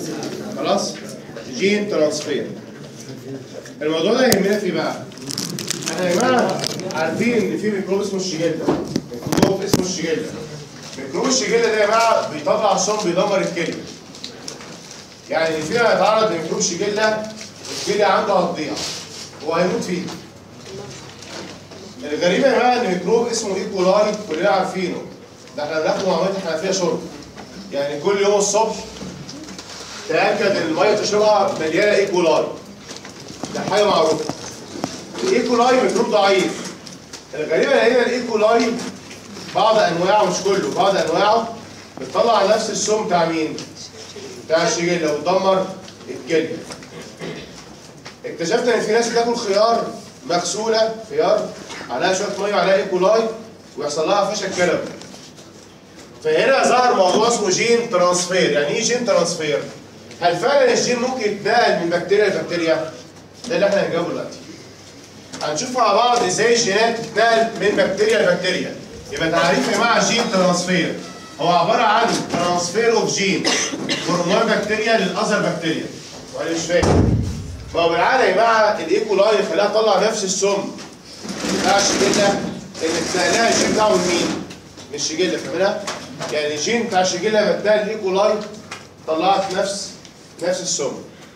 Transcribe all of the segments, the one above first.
خلاص جين ترانسفير الموضوع ده يهمنا في إيه بقى احنا يا جماعه عارفين ان في ميكروب اسمه الشيجيلا ميكروب اسمه الشيجيلا ميكروب الشيجيلا ده يا جماعه بيطلع صوم بيدمر الكلى يعني اللي فينا يتعرض لميكروب الشيجيلا الكلى عنده هتضيع هو هيموت فيه الغريبه يا جماعه ان ميكروب اسمه ايكولاي كلنا عارفينه ده احنا بناخده معلومات احنا فيها شرب يعني كل يوم الصبح تاكد ان الميه تشربها مليانه ايكولاي ده حاجه معروفه الايكولاي ميكروب ضعيف الغريبه هنا الايكولاي بعض انواعه مش كله بعض انواعه بتطلع نفس السم بتاع مين؟ بتاع الشجله وتدمر الكلى اكتشفت ان في ناس بتاكل خيار مغسوله خيار عليها شويه ميه وعليها ايكولاي ويحصل لها فشل كلوي فهنا ظهر موضوع اسمه جين ترانسفير يعني ايه جين ترانسفير هل فعلا الجين ممكن يتنقل من بكتيريا لبكتيريا ده اللي احنا هنجاوبه دلوقتي هنشوف مع بعض ازاي الجينات تتنقل من بكتيريا لبكتيريا يبقى تعريف يا جماعه جين ترانسفير هو عباره عن ترانسفير اوف جين فروم وان بكتيريا للاذر بكتيريا وانا مش فاهم ما هو بالعاده يا جماعه الايكولاي خلاها تطلع نفس السم بتاع الشجله اللي اتنقلها الجين بتاعه من مين؟ من الشجله فاهمها؟ يعني الجين بتاع الشجله لما اتنقل الايكولاي طلعت نفس نفس السم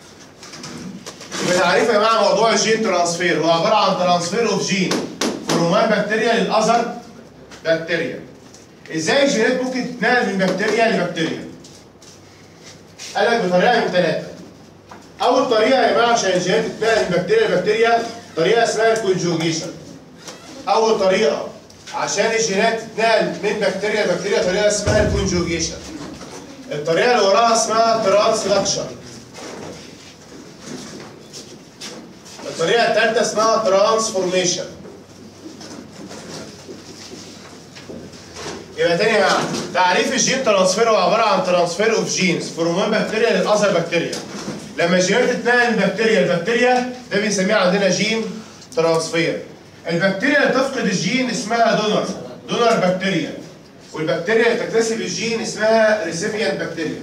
يبقى تعريف يا جماعه موضوع الجين ترانسفير هو عباره عن ترانسفير اوف جين فروم وان بكتيريا للاذر بكتيريا ازاي الجينات ممكن تتنقل من بكتيريا لبكتيريا؟ قال لك بطريقه من ثلاثه اول طريقه يا جماعه عشان الجينات تتنقل من بكتيريا لبكتيريا طريقه اسمها الكونجوجيشن اول طريقه عشان الجينات تتنقل من بكتيريا لبكتيريا طريقه اسمها الكونجوجيشن الطريقه اللي وراها اسمها ترانسلاكشن الطريقه الثالثه اسمها ترانسفورميشن يبقى تاني يا جماعه تعريف الجين ترانسفير هو عباره عن ترانسفير اوف جينز فروم وان بكتيريا للاذر بكتيريا لما الجينات تتنقل من بكتيريا لبكتيريا ده بنسميه عندنا جين ترانسفير البكتيريا اللي تفقد الجين اسمها دونر دونر بكتيريا والبكتيريا اللي تكتسب الجين اسمها ريسيبيانت بكتيريا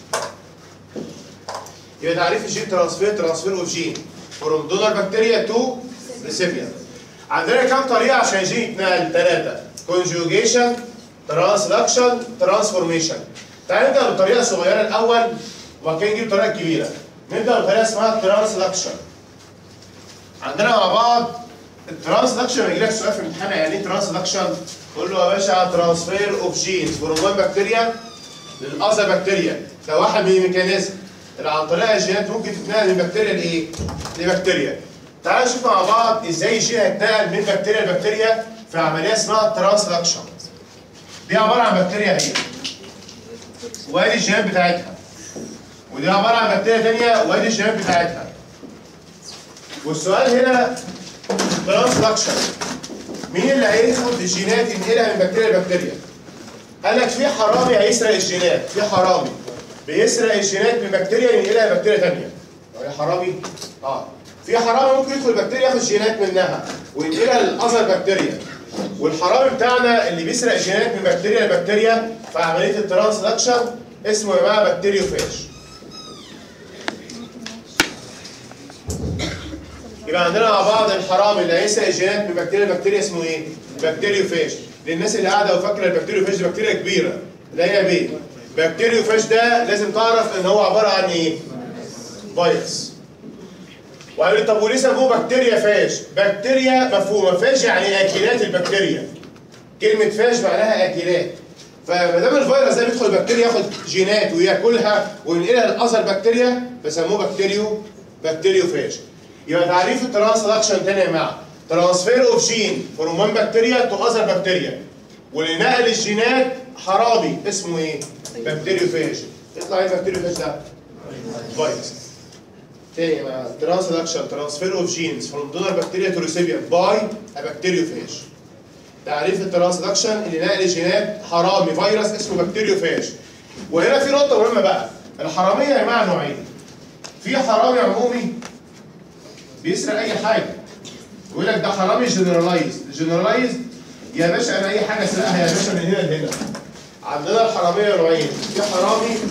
يبقى تعريف الجين ترانسفير ترانسفير اوف جين فروم دونر بكتيريا تو ريسيبيانت عندنا كام طريقه عشان الجين يتنقل ثلاثه كونجوجيشن ترانسلاكشن ترانسفورميشن تعال نبدا بالطريقه الصغيره الاول وبعد كده نجيب الطريقه الكبيره نبدا بالطريقه اسمها ترانسلاكشن عندنا مع بعض الترانسلاكشن لما يجي لك سؤال في الامتحان يعني ايه ترانسلاكشن؟ قول له يا باشا ترانسفير اوف جينز فروم وان بكتيريا للاذر بكتيريا ده واحد من الميكانيزم اللي عن طريق الجينات ممكن تتنقل من بكتيريا لايه؟ لبكتيريا. تعال نشوف مع بعض ازاي الجين هيتنقل من بكتيريا لبكتيريا في عمليه اسمها ترانسلاكشن. دي عباره عن بكتيريا هي. وادي الجينات بتاعتها. ودي عباره عن بكتيريا ثانيه وادي الجينات بتاعتها. والسؤال هنا ترانسلاكشن مين اللي هياخد الجينات ينقلها من بكتيريا لبكتيريا؟ قال لك في حرامي هيسرق الجينات، في حرامي بيسرق الجينات من بكتيريا ينقلها لبكتيريا ثانيه. يا حرامي؟ اه في حرامي ممكن يدخل بكتيريا ياخد جينات منها وينقلها للاذر بكتيريا. والحرامي بتاعنا اللي بيسرق جينات من بكتيريا لبكتيريا في عمليه الترانسلاكشن اسمه يا جماعه بكتيريوفاج. يبقى عندنا مع بعض الحرامي اللي هيسرق الجينات من بكتيريا لبكتيريا اسمه ايه؟ بكتيريوفاج للناس اللي قاعده وفاكره البكتيريوفاج دي بكتيريا كبيره اللي هي بيه بكتيريوفاج ده لازم تعرف ان هو عباره عن ايه؟ فيروس وقال لي طب وليه سموه بكتيريا فاج؟ بكتيريا مفهومه فاج يعني اكلات البكتيريا كلمه فاج معناها اكلات فما دام الفيروس ده بيدخل البكتيريا ياخد جينات وياكلها وينقلها لاذر بكتيريا فسموه بكتيريو بكتيريوفاج يبقى تعريف الترانسلاكشن تاني يا جماعه ترانسفير اوف جين فروم وان بكتيريا تو اذر بكتيريا واللي نقل الجينات حرامي اسمه ايه؟ بكتيريوفاج يطلع ايه بكتيريوفاج ده؟ فيروس تاني يا جماعه ترانسلاكشن ترانسفير اوف جينز فروم دونر بكتيريا تو ريسيبيانت باي ا بكتيريوفاج تعريف الترانسلاكشن اللي نقل الجينات حرامي فيروس اسمه بكتيريوفاج وهنا في نقطه مهمه بقى الحراميه يا جماعه نوعين في حرامي عمومي بيسرق اي حاجه يقول لك ده حرامي جنرالايز جنرالايز يا باشا انا اي حاجه اسرقها يا باشا من هنا لهنا عندنا الحراميه نوعين في حرامي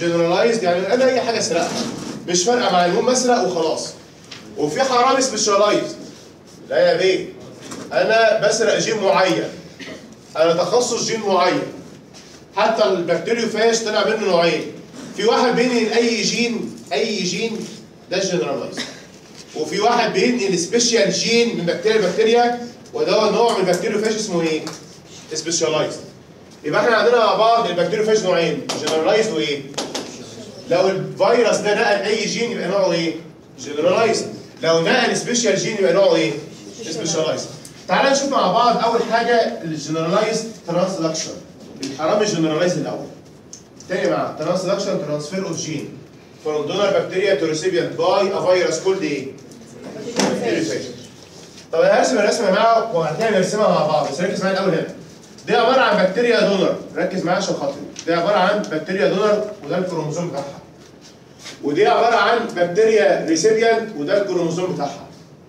جنرالايزد يعني انا اي حاجه اسرقها مش فارقه معايا المهم اسرق وخلاص وفي حرامي سبيشالايزد لا يا بيه انا بسرق جين معين انا تخصص جين معين حتى البكتيريوفاج طلع منه نوعين في واحد بينقل اي جين اي جين ده جنرالايز وفي واحد بينقل سبيشال جين من بكتيريا لبكتيريا وده نوع من البكتيريوفاج اسمه ايه؟ سبيشالايزد يبقى احنا عندنا مع بعض البكتيريوفاج نوعين جنرالايزد وايه؟ لو الفيروس ده نقل اي جين يبقى نوعه ايه؟ جنرالايزد لو نقل سبيشال جين يبقى نوعه ايه؟ سبيشالايزد تعال نشوف مع بعض اول حاجه الجنرالايزد ترانسلاكشن الحرامي الجنرالايزد الاول تاني مع ترانسلاكشن ترانسفير اوف جين from donor bacteria to recipient by a virus called ايه؟ bacteriophage. طب انا هرسم الرسمه يا جماعه وهتلاقي نرسمها مع بعض بس ركز معايا الاول هنا. دي عباره عن بكتيريا دونر ركز معايا عشان خاطري. دي عباره عن بكتيريا دونر وده الكروموسوم بتاعها. ودي عباره عن بكتيريا ريسيبيانت وده الكروموسوم بتاعها.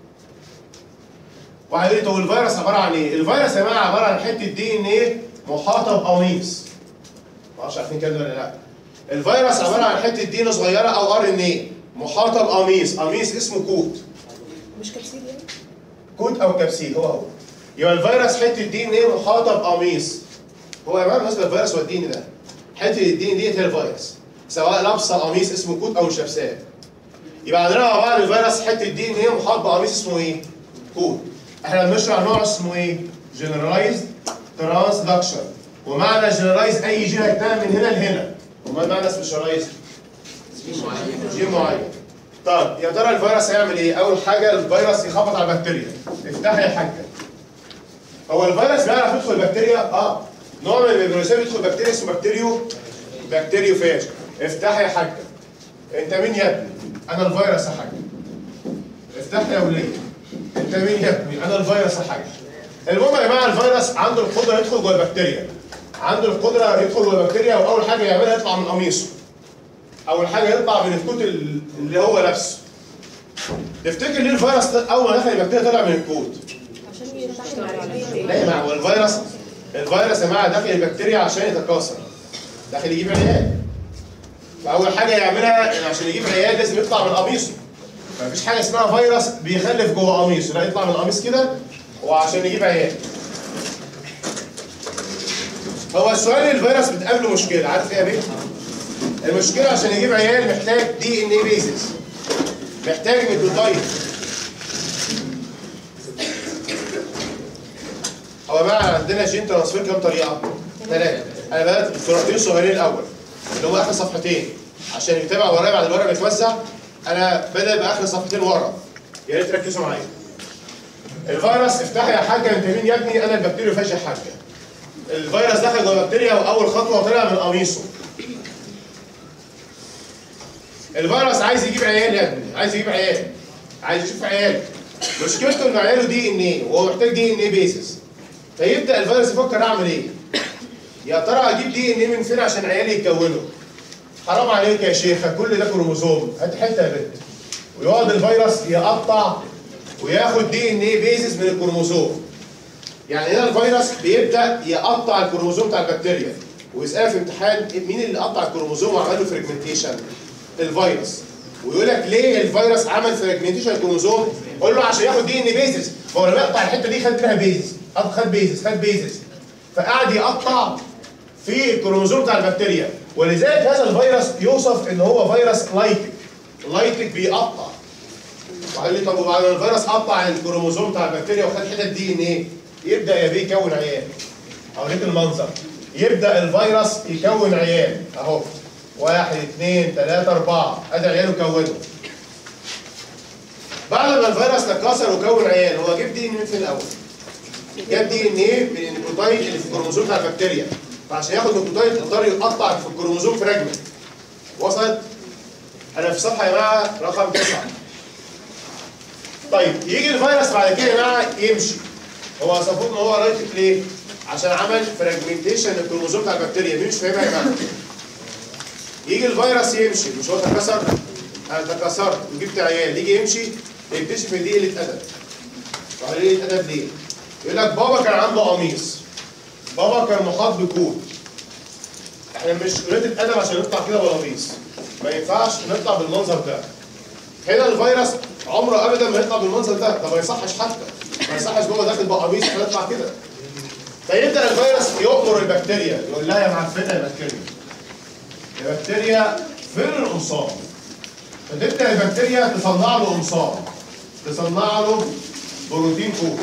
واحد يقول لي طب الفيروس عباره عن ايه؟ الفيروس يا جماعه عباره عن حته دي ان ايه محاطه بقميص. معرفش عارفين كده ولا لا. الفيروس عباره عن حته دي ان صغيره او ار ان ايه محاطه بقميص، قميص اسمه كوت. مش كبسيل يعني؟ كوت او كبسيل هو هو. يبقى الفيروس حته دي ان ايه محاطه بقميص. هو يا جماعه بالنسبه للفيروس والدي ان ده حته الدي ان ديت هي الفيروس. سواء لابسه قميص اسمه كوت او مش لابساه. يبقى عندنا مع بعض الفيروس حته دي ان ايه محاط بقميص اسمه ايه؟ كوت. احنا بنشرح نوع اسمه ايه؟ جنرالايزد ترانسدكشن ومعنى جنرالايز اي جين هيتنقل من هنا لهنا وما معنى سبيشالايز؟ جين معين طب يا ترى الفيروس هيعمل ايه؟ اول حاجه الفيروس يخبط على البكتيريا افتحي يا حاجه هو الفيروس بيعرف يدخل البكتيريا؟ اه نوع من الفيروسات بيدخل بكتيريا اسمه بكتيريو بكتيريوفاج افتحي يا حاجه انت مين يا ابني؟ انا الفيروس يا حاجه افتحي يا وليه انت مين يا ابني؟ انا الفيروس يا حاجه المهم يا جماعه الفيروس عنده القدره يدخل جوه البكتيريا عنده القدره يدخل جوه البكتيريا واول حاجه يعملها يطلع من قميصه اول حاجه يطلع من الكوت اللي هو لابسه تفتكر ليه الفيروس ده اول ما دخل البكتيريا طلع من الكوت عشان يتحمل على لا يا جماعه هو الفيروس الفيروس يا جماعه داخل البكتيريا عشان يتكاثر داخل يجيب عيال فاول حاجه يعملها إن عشان يجيب عيال لازم يطلع من قميصه مفيش حاجه اسمها فيروس بيخلف جوه قميصه لا يطلع من القميص كده وعشان يجيب عيال هو السؤال الفيروس بتقابله مشكله عارف ايه يا بيه؟ المشكله عشان يجيب عيال محتاج دي ان ايه بيزس محتاج نيوكليوتايد هو بقى عندنا جين ترانسفير كام طريقه؟ ثلاثه انا بدات بصورتين صغيرين الاول اللي هو اخر صفحتين عشان يتابع ورايا بعد الورق بيتوزع انا بدا باخر صفحتين ورا يا ريت تركزوا معايا الفيروس افتح يا حاجه انت مين يا ابني انا البكتيريا فاشل حاجه الفيروس دخل جوه البكتيريا واول خطوه طلع من قميصه الفيروس عايز يجيب عيال يا ابني عايز يجيب عيال عايز يشوف عيال مشكلته ان عياله دي ان ايه وهو محتاج دي ان ايه بيسز فيبدا الفيروس يفكر اعمل ايه يا ترى اجيب دي ان ايه من فين عشان عيالي يتكونوا حرام عليك يا شيخه كل ده كروموزوم هات حته يا بنت ويقعد الفيروس يقطع وياخد دي ان ايه بيزس من الكروموزوم يعني هنا الفيروس بيبدا يقطع الكروموزوم بتاع البكتيريا ويسال في امتحان مين اللي قطع الكروموزوم وعمل له فريجمنتيشن الفيروس ويقول لك ليه الفيروس عمل فريجمنتيشن الكروموزوم قول له عشان ياخد دي ان بيزس هو لما يقطع الحته دي خد منها بيزس خد بيزس خد بيزس فقعد يقطع في الكروموزوم بتاع البكتيريا ولذلك هذا الفيروس يوصف ان هو فيروس لايتك لايتك بيقطع وقال لي طب وبعد ما الفيروس قطع الكروموزوم بتاع البكتيريا وخد حتت دي ان ايه يبدا يا بيه يكون عيال اوريك المنظر يبدا الفيروس يكون عيال اهو واحد اثنين ثلاثة أربعة أدي عياله كونوا بعد ما الفيروس تكاثر وكون عيال هو جاب دي ان ايه في الأول جاب دي ان ايه من النيوكليوتايد اللي في الكروموزوم بتاع البكتيريا فعشان ياخد نيوكليوتايد اضطر يقطع في الكروموزوم فراجمنت وصلت؟ أنا في صفحة يا جماعة رقم تسعة طيب يجي الفيروس بعد كده يا جماعة يمشي هو وصفوه ان هو رايتك ليه؟ عشان عمل فراجمنتيشن للكروموزوم بتاع البكتيريا مين مش فاهمها يا جماعة؟ يجي الفيروس يمشي مش هو تكسر انا تكسرت وجبت عيال يجي يمشي يكتشف ان دي قله ادب طب قله ادب ليه؟ يقول لك بابا كان عنده قميص بابا كان محاط بكوت احنا مش قلة ادب عشان نطلع كده بلاميس ما ينفعش نطلع بالمنظر ده هنا الفيروس عمره ابدا ما يطلع بالمنظر ده ده ما يصحش حتى ما يصحش جوه داخل بقميص فيطلع كده فيبدا الفيروس يؤمر البكتيريا يقول لها يا معفنه يا بكتيريا يا بكتيريا فين القمصان؟ فتبدا البكتيريا تصنع له قمصان تصنع له بروتين كود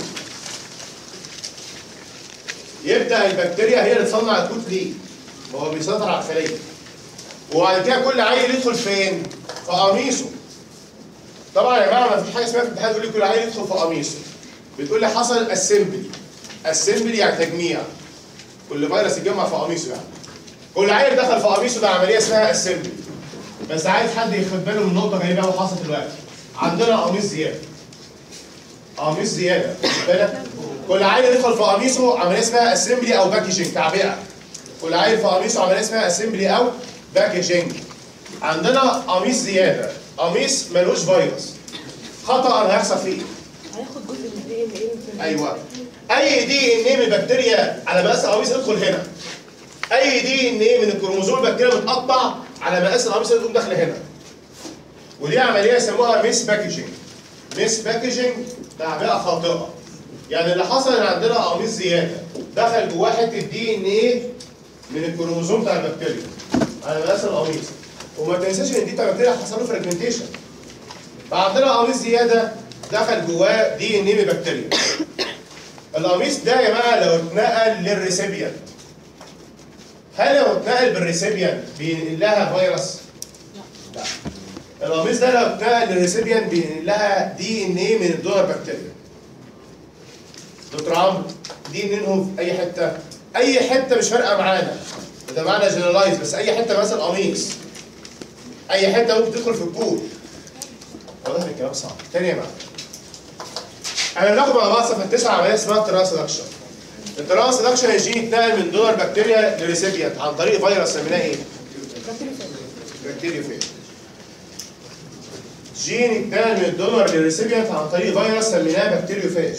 يبدا البكتيريا هي اللي تصنع الكود ليه هو بيسيطر على الخليه وبعد كده كل عيل يدخل فين؟ في قميصه طبعا يا جماعه ما فيش حاجه اسمها في الامتحان تقول لي كل عيل يدخل في قميصه بتقول لي حصل اسمبلي اسمبلي يعني تجميع كل فيروس يتجمع في قميصه يعني كل عيل دخل في قميصه ده عمليه اسمها اسمبلي بس عايز حد ياخد باله من نقطه غريبه قوي حصلت دلوقتي عندنا قميص زياده قميص زياده خد بالك كل عيل يدخل في قميصه عمليه اسمها اسمبلي او باكجنج تعبئه كل عيل في قميصه عمليه اسمها اسمبلي او باكجنج عندنا قميص زياده قميص ملوش فيروس خطا هيحصل فيه هياخد جزء من الدي ان ايه من ايوه اي دي ان ايه من البكتيريا على مقاس القميص يدخل هنا اي دي ان ايه من الكروموزوم البكتيريا متقطع على مقاس القميص يقوم داخل هنا ودي عمليه يسموها ميس باكجنج ميس باكجنج تعبئه خاطئه يعني اللي حصل ان عندنا قميص زياده دخل جواه حته دي ان ايه من الكروموزوم بتاع البكتيريا على مقاس القميص وما تنساش ان دي بتاع البكتيريا حصل له فراجمنتيشن فعندنا قميص زياده دخل جواه دي ان ايه من البكتيريا القميص ده يا جماعه لو اتنقل للريسيبيانت هل لو اتنقل بالريسيبيانت بينقل لها فيروس؟ لا القميص ده لو اتنقل للريسيبيانت بينقل لها دي ان ايه من الدونر بكتيريا دكتور عمرو دي ان ايه في اي حته اي حته مش فارقه معانا ده معنى جنرالايز بس اي حته مثلا قميص اي حته ممكن تدخل في الكود واضح إن الكلام صعب تاني يا جماعه احنا بناخد مع بعض صفحه 9 عمليه اسمها ترانسدكشن الترانسدكشن الجين يتنقل من دونر بكتيريا لريسيبيانت عن طريق فيروس سميناه ايه؟ بكتيريا فين جين يتنقل من الدونر للريسيبيانت عن طريق فيروس سميناه بكتيريوفاج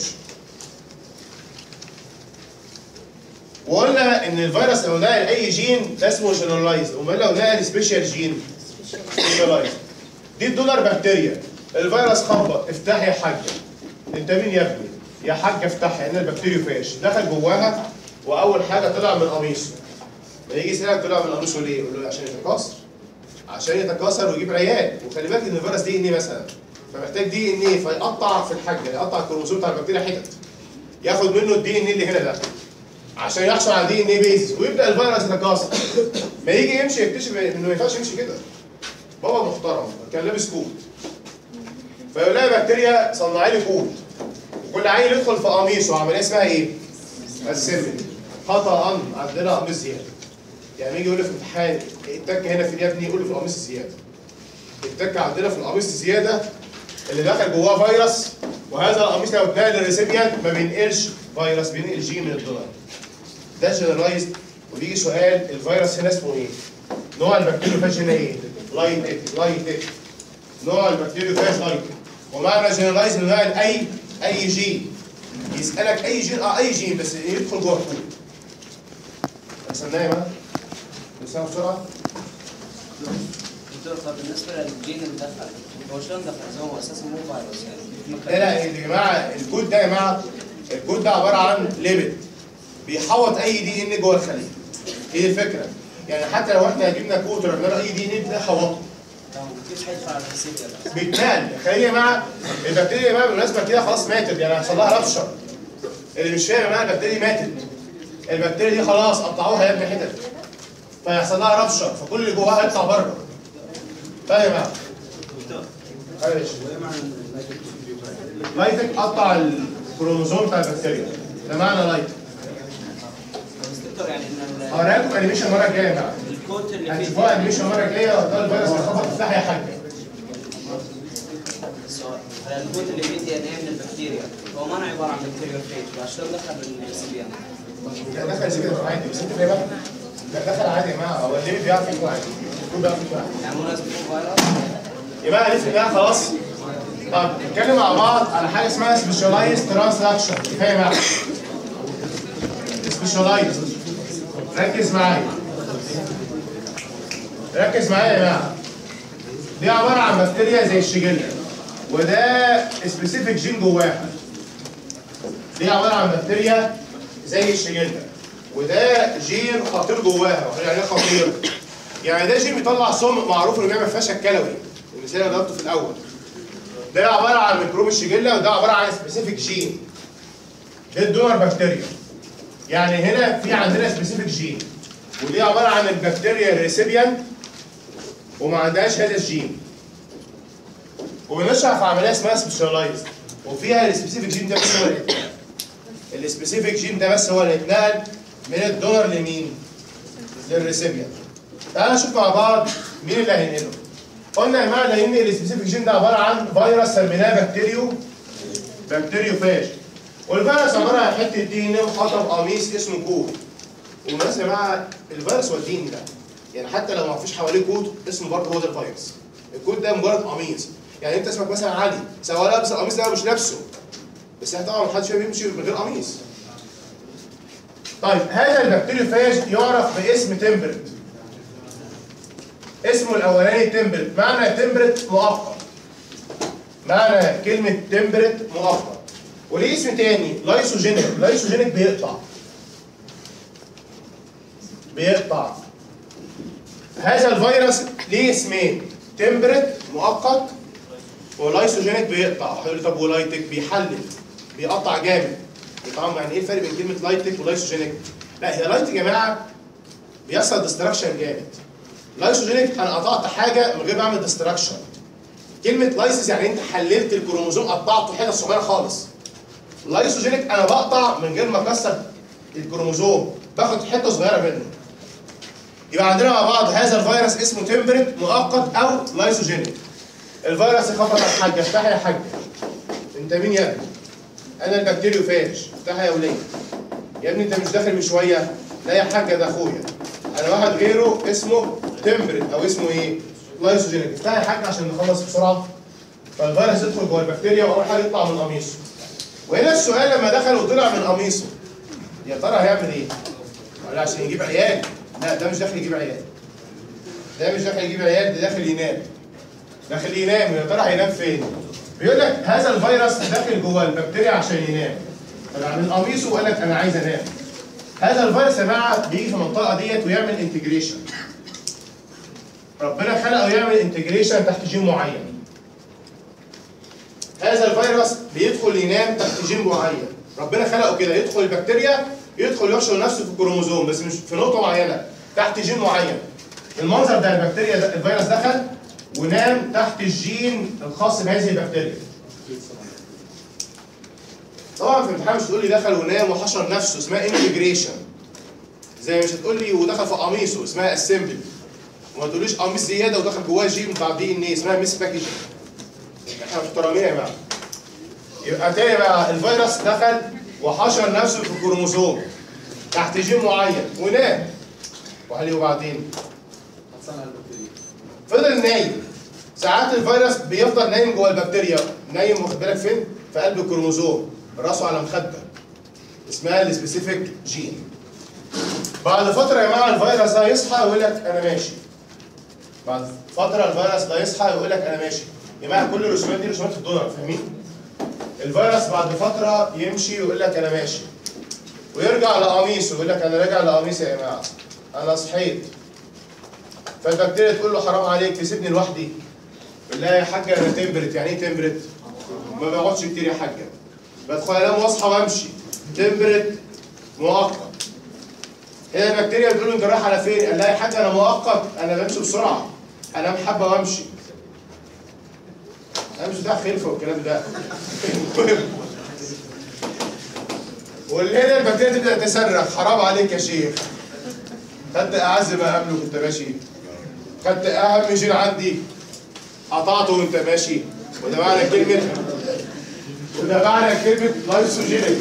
وقلنا ان الفيروس لو نقل اي جين ده اسمه جنرالايز امال لو نقل سبيشال جين سبيشالايز دي الدونر بكتيريا الفيروس خبط افتحي يا حاجه انت مين يا ابني؟ يا حاجه افتحي ان البكتيريوفاج دخل جواها واول حاجه طلع من قميصه يجي يسالك طلع من قميصه ليه؟ يقول له عشان يتكاثر عشان يتكاثر ويجيب عيال وخلي بالك ان الفيروس دي ان ايه مثلا فمحتاج دي ان ايه فيقطع في الحاجه يقطع الكروموسوم بتاع البكتيريا حتت ياخد منه الدي ان ايه اللي هنا ده عشان يحصل على دي ان ايه بيز ويبدا الفيروس يتكاثر ما يجي يمشي يكتشف انه ما ينفعش يمشي كده بابا محترم كان لابس كوت فيقول لها بكتيريا صنعي لي كود وكل عيل يدخل في قميصه عمليه اسمها ايه؟ اسمبلي خطا عندنا قميص زياده يعني يجي يقول لي في امتحان التك هنا في يا ابني يقول له في القميص الزياده التك عندنا في القميص الزياده اللي دخل جواه فيروس وهذا القميص لو اتنقل للريسيبيانت ما بينقلش فيروس بينقل جين من الدولار ده جنرالايزد وبيجي سؤال الفيروس هنا اسمه ايه؟ نوع البكتيريوفاج هنا ايه؟ لايت اف لايت اف نوع البكتيريوفاج لايت ومعنى جنرالايز انه نقل اي اي جين يسالك اي جين اه اي جين بس يدخل جوه الكود استناه يا مان نسمع بسرعه دكتور طب بالنسبه للجين اللي دخل هو شلون دخل؟ زي هو اساسا مو فيروس يعني لا لا يا جماعه الكود ده يا جماعه الكود ده عباره عن ليبيد بيحوط اي دي ان جوه الخليه ايه الفكره؟ يعني حتى لو احنا جبنا كود ورمينا اي دي ان ده حوطه كيف حيدخل على الريسيفر بيتنقل خليه يا جماعه البكتيريا يا جماعه بالمناسبه كده خلاص ماتت يعني هيحصل لها ربشه اللي مش فاهم يا جماعه البكتيريا دي ماتت البكتيريا دي خلاص قطعوها يا ابني حتت فيحصل لها ربشه فكل اللي جواها يطلع بره طيب يا جماعه ايوه يا باشا. لايتك قطع الكروموزوم بتاع البكتيريا ده معنى لايتك بس دكتور يعني ان ال- هوريكم انيميشن المره الجايه يا جماعه الكود اللي فيه هتشوفوها انيميشن المره الجايه وده الفيروس هيخبط افتحي يا حاجه السؤال هل الكود اللي فيه دي ان ايه من البكتيريا هو ما أنا عباره عن بكتيريا فيج فشلون دخل بالريسيفير؟ لا دخل زي كده عادي بس انت فاهم بقى لا دخل عادي يا جماعه هو الليمت بيعرف يكون عادي الكود بيعرف يكون عادي يعني مو لازم يكون فيروس؟ يبقى هنفرق بقى خلاص طب نتكلم مع بعض على حاجه اسمها سبيشالايز ترانسلاكشن كفايه بقى سبيشالايز ركز معايا ركز معايا يا جماعه دي عباره عن بكتيريا زي الشجله وده سبيسيفيك جين جواها دي عباره عن بكتيريا زي الشجله وده جين خطير جواها يعني ايه خطير؟ يعني ده جين بيطلع سم معروف انه بيعمل فشل كلوي المثال اللي ضربته في الاول ده عباره عن ميكروب الشجله وده عباره عن سبيسيفيك جين ده الدونر بكتيريا يعني هنا في عندنا سبيسيفيك جين ودي عباره عن البكتيريا الريسيبيان وما عندهاش هذا الجين وبنشرح في عمليه اسمها سبيشالايز وفيها السبيسيفيك جين ده بس هو اللي اتنقل السبيسيفيك جين ده بس هو اللي اتنقل من الدونر لمين؟ للريسيبيان تعالى نشوف مع بعض مين اللي هينقله قلنا يا جماعه اللي هينقل السبيسيفيك جين ده عباره عن فيروس سميناه بكتيريو بكتيريو فاج والفيروس عباره عن حته دي ان محاطه بقميص اسمه كود وبالمناسبه يا جماعه الفيروس هو الدين ده يعني حتى لو ما فيش حواليه كود اسمه برضه هو ده الفيروس الكود ده مجرد قميص يعني انت اسمك مثلا علي سواء لابس القميص ده أو مش لابسه بس احنا طبعا محدش فينا بيمشي من غير قميص طيب هذا البكتيريوفاج يعرف باسم تمبرت اسمه الاولاني تمبرت معنى تمبرت مؤقت معنى كلمة تمبرت مؤقت وليه اسم تاني لايسوجينيك لايسوجينيك بيقطع بيقطع هذا الفيروس ليه اسمين تمبرت مؤقت ولايسوجينيك بيقطع هتقول لي طب ولايتك بيحلل بيقطع جامد طبعا يعني ايه الفرق بين كلمه لايتك ولايسوجينيك لا هي لايت يا جماعه بيحصل ديستراكشن جامد لايسوجينيك انا قطعت حاجه من غير ما اعمل ديستراكشن كلمه لايسيس يعني انت حللت الكروموزوم قطعته حته صغيره خالص لايسوجينيك انا بقطع من غير ما اكسر الكروموزوم باخد حته صغيره منه يبقى عندنا مع بعض هذا الفيروس اسمه تمبرت مؤقت او لايسوجينيك الفيروس يخبط على الحاجه افتحي يا حاجه انت مين يا ابني؟ انا البكتيريوفاج افتحي يا وليه يا ابني انت مش داخل من شويه لا يا حاجه ده اخويا انا واحد غيره اسمه تمبرت او اسمه ايه؟ لايسوجينيك افتحي يا حاجه عشان نخلص بسرعه فالفيروس يدخل جوه البكتيريا واول حاجه يطلع من قميصه وهنا السؤال لما دخل وطلع من قميصه يا ترى هيعمل ايه؟ ولا عشان يجيب عيال؟ لا ده مش داخل يجيب عيال ده مش داخل يجيب عيال ده داخل ينام داخل ينام يا ترى هينام فين؟ بيقول لك هذا الفيروس داخل جوه البكتيريا عشان ينام طلع من قميصه وقال لك انا عايز انام هذا الفيروس يا جماعه بيجي في المنطقه ديت ويعمل انتجريشن ربنا خلقه يعمل انتجريشن تحت جين معين هذا الفيروس بيدخل ينام تحت جين معين ربنا خلقه كده يدخل البكتيريا يدخل يحشر نفسه في الكروموزوم بس مش في نقطه معينه تحت جين معين المنظر ده البكتيريا ده الفيروس دخل ونام تحت الجين الخاص بهذه البكتيريا طبعا في الامتحان مش تقول لي دخل ونام وحشر نفسه اسمها انتجريشن زي مش هتقول لي ودخل في قميصه اسمها اسمبل وما تقوليش قميص زياده ودخل جواه جين بتاع دي ان ايه اسمها ميس باكجنج احنا محترمين يا جماعه يبقى تاني بقى الفيروس دخل وحشر نفسه في الكروموزوم تحت جين معين ونام وقال لي وبعدين فضل نايم ساعات الفيروس بيفضل نايم جوه البكتيريا نايم واخد بالك فين؟ في قلب الكروموزوم راسه على مخده اسمها السبيسيفيك جين بعد فتره يا جماعه الفيروس ده يصحى يقول لك انا ماشي بعد فتره الفيروس ده يصحى يقول لك انا ماشي يا جماعه كل الرسومات دي رسومات في الدولار فاهمين؟ الفيروس بعد فتره يمشي ويقول لك انا ماشي ويرجع لقميصه يقول لك انا راجع لقميصي يا جماعه انا صحيت فالبكتيريا تقول له حرام عليك تسيبني لوحدي يقول لها يا حاجه انا تمبرت يعني ايه تمبرت؟ ما بقعدش كتير يا حاجه بدخل انام واصحى وامشي تمبرت مؤقت هي البكتيريا بتقول له انت رايح على فين؟ قال لها يا حاجه انا مؤقت انا بمشي بسرعه انام حبه وامشي انا مش بتاع خلفه والكلام ده المهم واللي هنا البكتيريا تبدا تصرخ حرام عليك يا شيخ خدت اعز ما قبله كنت ماشي خدت اهم جين عندي قطعته وانت ماشي وده معنى كلمه وده معنى كلمه لايسوجينيك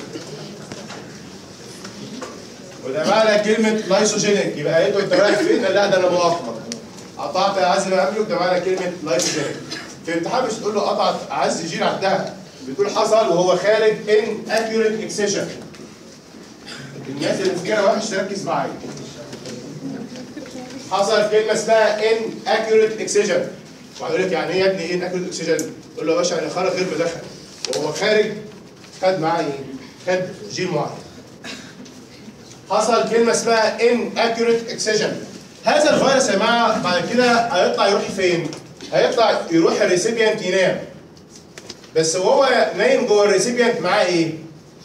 وده معنى كلمه لايسوجينيك يبقى قالت له انت رايح فين؟ قال لا ده انا مؤقت قطعت اعز ما قبله ده معنى كلمه لايسوجينيك في الامتحان مش تقول له قطعت اعز جين عندها بتقول حصل وهو خارج ان اكيوريت اكسيشن الناس اللي فكرها وحش تركز معايا حصل كلمه اسمها ان اكيوريت اكسجن وهيقول لك يعني ايه يا ابني ايه ان اكيوريت اكسجن؟ تقول له يا باشا يعني خرج غير مدخل وهو خارج خد معاه ايه؟ خد جين معين حصل كلمه اسمها ان اكيوريت اكسجن هذا الفيروس يا جماعه بعد كده هيطلع يروح فين؟ هيطلع يروح الريسيبيانت ينام بس وهو نايم جوه الريسيبيانت معاه ايه؟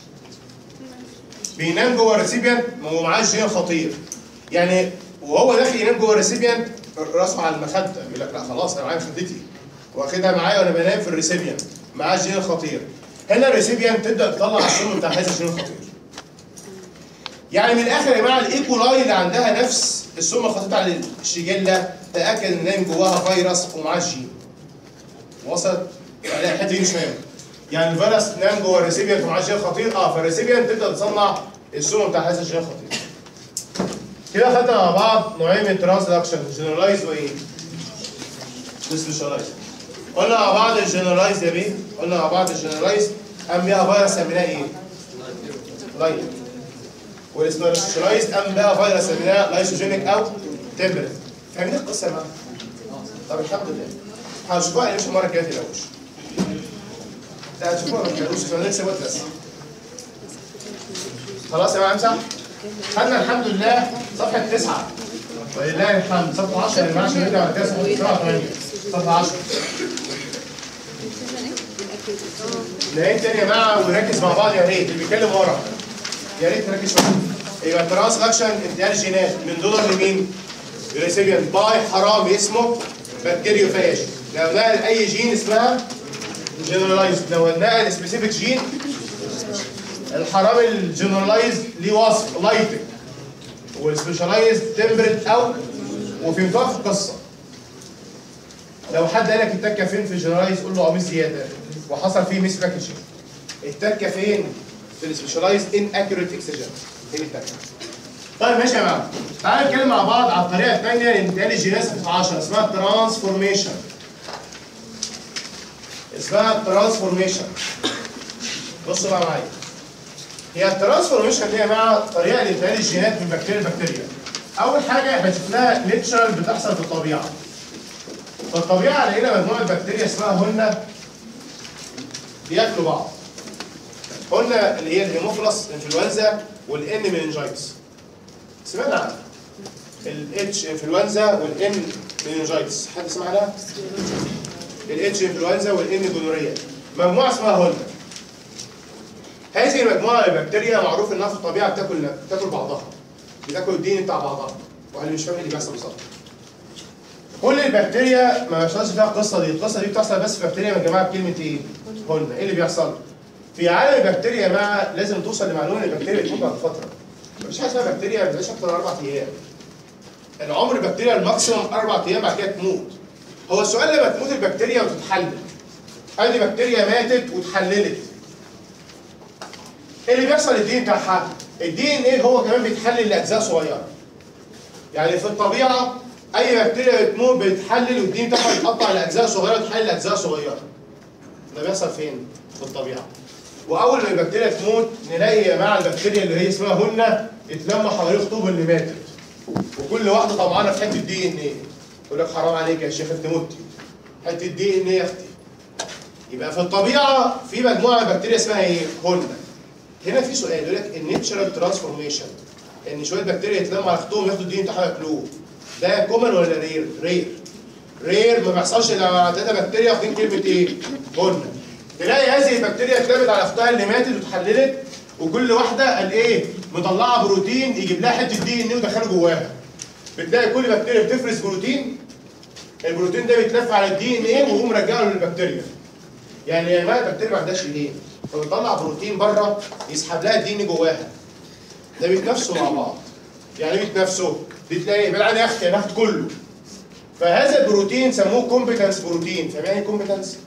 بينام جوه الريسيبيانت ومعاه جين خطير يعني وهو داخل ينام جوه الريسيبيانت راسه على المخده يقول لك لا خلاص انا معايا مخدتي واخدها معايا وانا بنام في الريسيبيانت معاه الجين الخطير هنا الريسيبيانت تبدا تطلع السم بتاع هذا الجين الخطير يعني من الاخر يا جماعه الايكولاي اللي عندها نفس السم الخطير على الشيجيلا تاكد ان نايم جواها فيروس ومعاه الجين وصلت يعني الحته دي مش مهمه يعني الفيروس نام جوه الريسيبيانت ومعاه جين خطير اه فالريسيبيانت تبدا تصنع السم بتاع هذا الجين الخطير كده خدنا مع بعض نوعين من الترانسدكشن جنرالايز وايه؟ وسبيشالايز قلنا مع بعض الجنرالايز يا بيه قلنا مع بعض الجنرالايز قام بيها فيروس سميناه ايه؟ لايت والسبيشالايز قام بيها فيروس سميناه لايسوجينيك او تمبرت فاهمين القصه يا جماعه؟ طب الحمد لله هنشوفوها مش المره الجايه تلاقوش لا هتشوفوها ما تلاقوش احنا لسه بس خلاص يا جماعه امسح خدنا الحمد لله صفحه 9 ولله الحمد صفحه 10 يا جماعه عشان نرجع على كده صفحه 8 صفحه 10 نعيد تاني يا جماعه ونركز مع بعض يا ريت اللي بيتكلم ورا يا ريت نركز شويه يبقى الترانسكشن انتقال الجينات من دونر لمين؟ ريسيبيانت باي حرامي اسمه بكتيريوفاج لو نقل اي جين اسمها جنرالايز لو نقل سبيسيفيك جين الحرامي الجنرالايز ليه وصف لايتك والسبيشالايز تمبرت او وفهمتوها في القصه لو حد قال لك التكه فين في الجنرالايز قول له قميص زياده وحصل فيه ميس باكجينج التكه فين في السبيشالايز ان اكيوريت اكسجن هي التكه طيب ماشي يا جماعه تعالوا نتكلم مع بعض على الطريقه الثانيه لانتقال الجينات في 10 اسمها ترانسفورميشن اسمها ترانسفورميشن بصوا بقى معايا هي الترانسفورميشن دي يا جماعه طريقه لانتقال الجينات من بكتيريا لبكتيريا اول حاجه احنا شفناها نيتشرال بتحصل في الطبيعه في الطبيعه لقينا مجموعه بكتيريا اسمها هنا بياكلوا بعض قلنا اللي هي الهيموفيلس انفلونزا والان مننجايتس سمعنا عنها الاتش انفلونزا والان مننجايتس حد سمع عنها؟ الاتش انفلونزا والان جونوريا مجموعه اسمها هولنا هذه المجموعه من البكتيريا معروف انها في الطبيعه بتاكل بتاكل بعضها بتاكل الدين بتاع بعضها وانا مش فاهم ايه اللي بيحصل بالظبط كل البكتيريا ما بيحصلش فيها القصه دي القصه دي بتحصل بس في بكتيريا من جماعه بكلمه ايه؟ هولنا ايه اللي بيحصل؟ في عالم البكتيريا يا جماعه لازم توصل لمعلومه ان البكتيريا بتموت بعد فتره مفيش حاجه اسمها بكتيريا ما بتعيش اكتر من اربع ايام العمر البكتيريا الماكسيموم اربع ايام بعد كده تموت هو السؤال لما تموت البكتيريا وتتحلل ادي بكتيريا ماتت واتحللت ايه اللي بيحصل الدي ان بتاعها؟ الدي ان ايه هو كمان بيتحلل لاجزاء صغيره يعني في الطبيعه اي بكتيريا بتموت بتتحلل والدي ان بتاعها بيتقطع لاجزاء صغيره وتتحلل لاجزاء صغيره ده بيحصل فين؟ في الطبيعه واول ما البكتيريا تموت نلاقي يا جماعه البكتيريا اللي هي اسمها هنا اتلموا حوالين الخطوبه اللي ماتت وكل واحده طمعانه في حته دي ان ايه يقول لك حرام عليك يا شيخ انت متي حته دي ان ايه يا اختي يبقى في الطبيعه في مجموعه من البكتيريا اسمها ايه هنا هنا في سؤال يقول لك النيتشرال ترانسفورميشن ان شويه بكتيريا يتلموا على خطوبهم ياخدوا الدي ان بتاعهم ياكلوه ده كومن ولا رير؟ رير رير ما بيحصلش الا مع ثلاثه بكتيريا واخدين كلمه ايه؟ هنا تلاقي هذه البكتيريا اتلمت على اختها اللي ماتت واتحللت وكل واحده قال ايه مطلعه بروتين يجيب لها حته دي ان ودخله جواها بتلاقي كل بكتيريا بتفرز بروتين البروتين ده بيتلف على الدي ان ايه ويقوم راجعه للبكتيريا يعني يا جماعه البكتيريا ما عندهاش ايدين فبتطلع بروتين بره يسحب لها الدي ان جواها ده بيتنافسوا مع بعض يعني ايه بيتنافسوا بتلاقي بلعن يا اختي انا هاخد كله فهذا البروتين سموه كومبتنس بروتين فاهم يعني ايه كومبتنس؟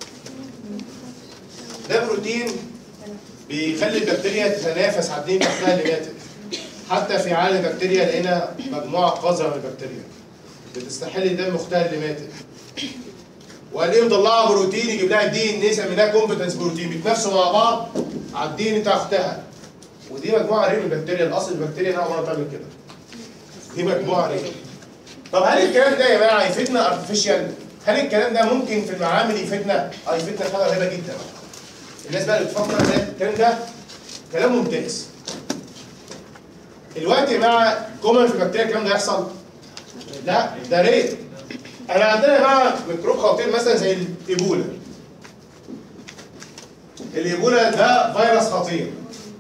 ده بروتين بيخلي البكتيريا تتنافس على الدين بتاعها اللي ماتت حتى في عالم البكتيريا لقينا مجموعه قذره من البكتيريا بتستحل الدم اختها اللي ماتت وقال ايه مطلعه بروتين يجيب لها الدي ان ايه سميناها كومبتنس بروتين بيتنافسوا مع بعض على الدي ان بتاع اختها ودي مجموعه رير من البكتيريا الاصل البكتيريا هنا عمرها تعمل كده دي مجموعه رير طب هل الكلام ده يا جماعه يفيدنا ارتفيشال؟ هل الكلام ده ممكن في المعامل يفيدنا؟ اه يفيدنا في حاجه غريبه جدا. الناس بقى اللي بتفكر ان الكلام ده كلام ممتاز. الوقت يا جماعه كومن في البكتيريا الكلام ده يحصل؟ لا ده ريت. احنا عندنا يا جماعه ميكروب خطير مثلا زي الايبولا. الايبولا ده فيروس خطير.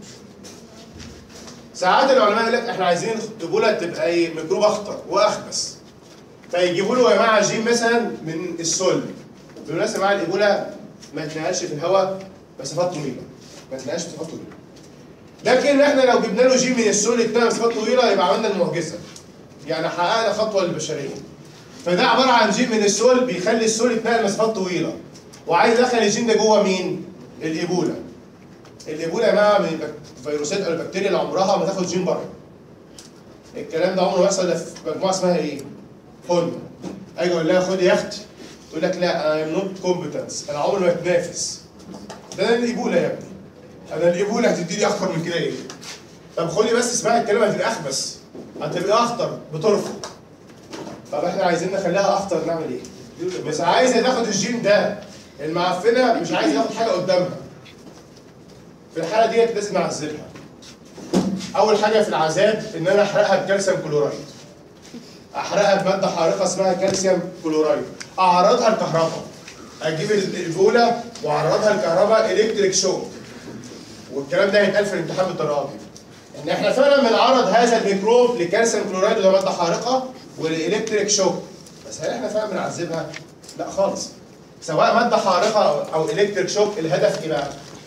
ساعات العلماء يقول لك احنا عايزين الايبولا تبقى ايه ميكروب اخطر واخبث. فيجيبوا له يا جماعه جين مثلا من السل. بالمناسبه يا جماعه الايبولا ما يتنقلش في الهواء مسافات طويله. ما يتنقلش مسافات طويله. لكن احنا لو جبنا له جين من السل يتنقل مسافات طويله يبقى عملنا المعجزه. يعني حققنا خطوه للبشريه. فده عباره عن جين من السول بيخلي السول يتنقل مسافات طويله. وعايز يدخل الجين ده جوه مين؟ الايبولا. الايبولا يا جماعه من الفيروسات او البكتيريا اللي عمرها ما تاخد جين بره. الكلام ده عمره ما يحصل إلا في مجموعه اسمها ايه؟ فن. اجي اقول لها خدي يخت تقول لك لا انا نوت كومبتنس انا عمري ما اتنافس. ده انا الايبولا يا ابني. انا الايبولا هتدي لي اخطر من كده ايه؟ طب خدي بس اسمعي الكلمه هتبقى اخبث. هتبقى اخطر بترفض. طب احنا عايزين نخليها اخطر نعمل ايه؟ بس عايزه تاخد الجين ده المعفنه مش عايز ياخد حاجه قدامها. في الحاله ديت لازم نعذبها. اول حاجه في العذاب ان انا احرقها بكالسيوم كلورايد. احرقها بماده حارقه اسمها كالسيوم كلورايد. اعرضها الكهرباء. اجيب الايبولا واعرضها الكهرباء الكتريك شوك. والكلام ده هيتقال في الامتحان بالطريقه دي. ان احنا فعلا بنعرض هذا الميكروب لكالسيوم كلورايد اللي هو ماده حارقه والالكتريك شوك. بس هل احنا فعلا بنعذبها؟ لا خالص. سواء ماده حارقه او الكتريك شوك الهدف ايه بقى؟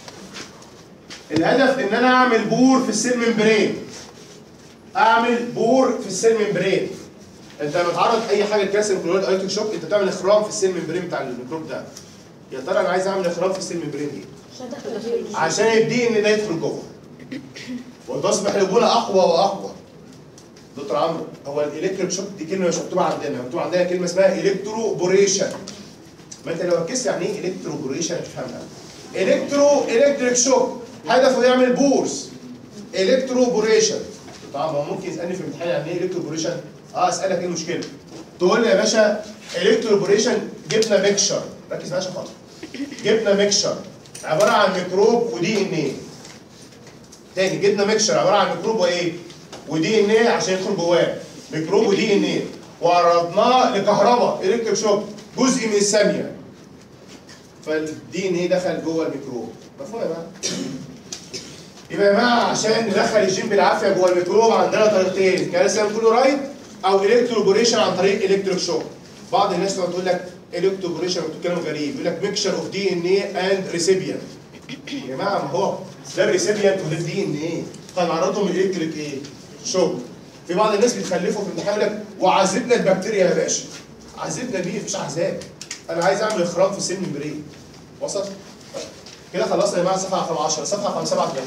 الهدف ان انا اعمل بور في السيل ممبرين اعمل بور في السيل ممبرين انت لما تعرض اي حاجه لكالسيوم كلورايد ايتك شوك انت بتعمل اخرام في السيل ممبرين بتاع الميكروب ده يا ترى انا عايز اعمل اخرام في السيل ممبرين ليه؟ عشان دخل الفيروس عشان الدي ان ده يدخل جوه وتصبح البوله اقوى واقوى دكتور عمرو هو الالكتريك شوك دي كلمه مش مكتوبه عندنا مكتوب عندنا كلمه اسمها الكترو بوريشن ما انت لو ركزت يعني ايه الكترو بوريشن تفهمها الكترو الكتريك شوك هدفه يعمل بورس الكترو بوريشن طبعا هو ممكن يسالني في الامتحان يعني ايه الكترو بوريشن اه اسالك ايه المشكله تقول لي يا باشا الكترو بوريشن جبنا ميكشر ركز معايا عشان خاطر جبنا ميكشر عباره عن ميكروب ودي ان ايه تاني جبنا ميكشر عباره عن ميكروب وايه ودي ان ايه عشان يدخل جواه ميكروب ودي ان ايه وعرضناه لكهرباء الكتريك شوك جزء من الثانيه فالدي ان ايه دخل جوه الميكروب مفهوم يا جماعه يبقى يا جماعه عشان ندخل الجين بالعافيه جوه الميكروب عندنا طريقتين كالسيوم كلورايد او الكتروبوريشن عن طريق الكتريك شوك بعض الناس تقعد تقول لك الكتروبوريشن بتقول كلام غريب يقول لك ميكشر اوف دي ان ايه اند ريسيبيانت يا جماعه ما هو ده الريسيبيانت وده الدي ان ايه هنعرضهم الالكتريك ايه شوك في بعض الناس بيتخلفوا في الامتحان يقول لك وعذبنا البكتيريا يا باشا عذبنا بيه مفيش عذاب انا عايز اعمل اخراج في السن ممبرين وصل كده خلصنا يا جماعه صفحه رقم 10 صفحه رقم 37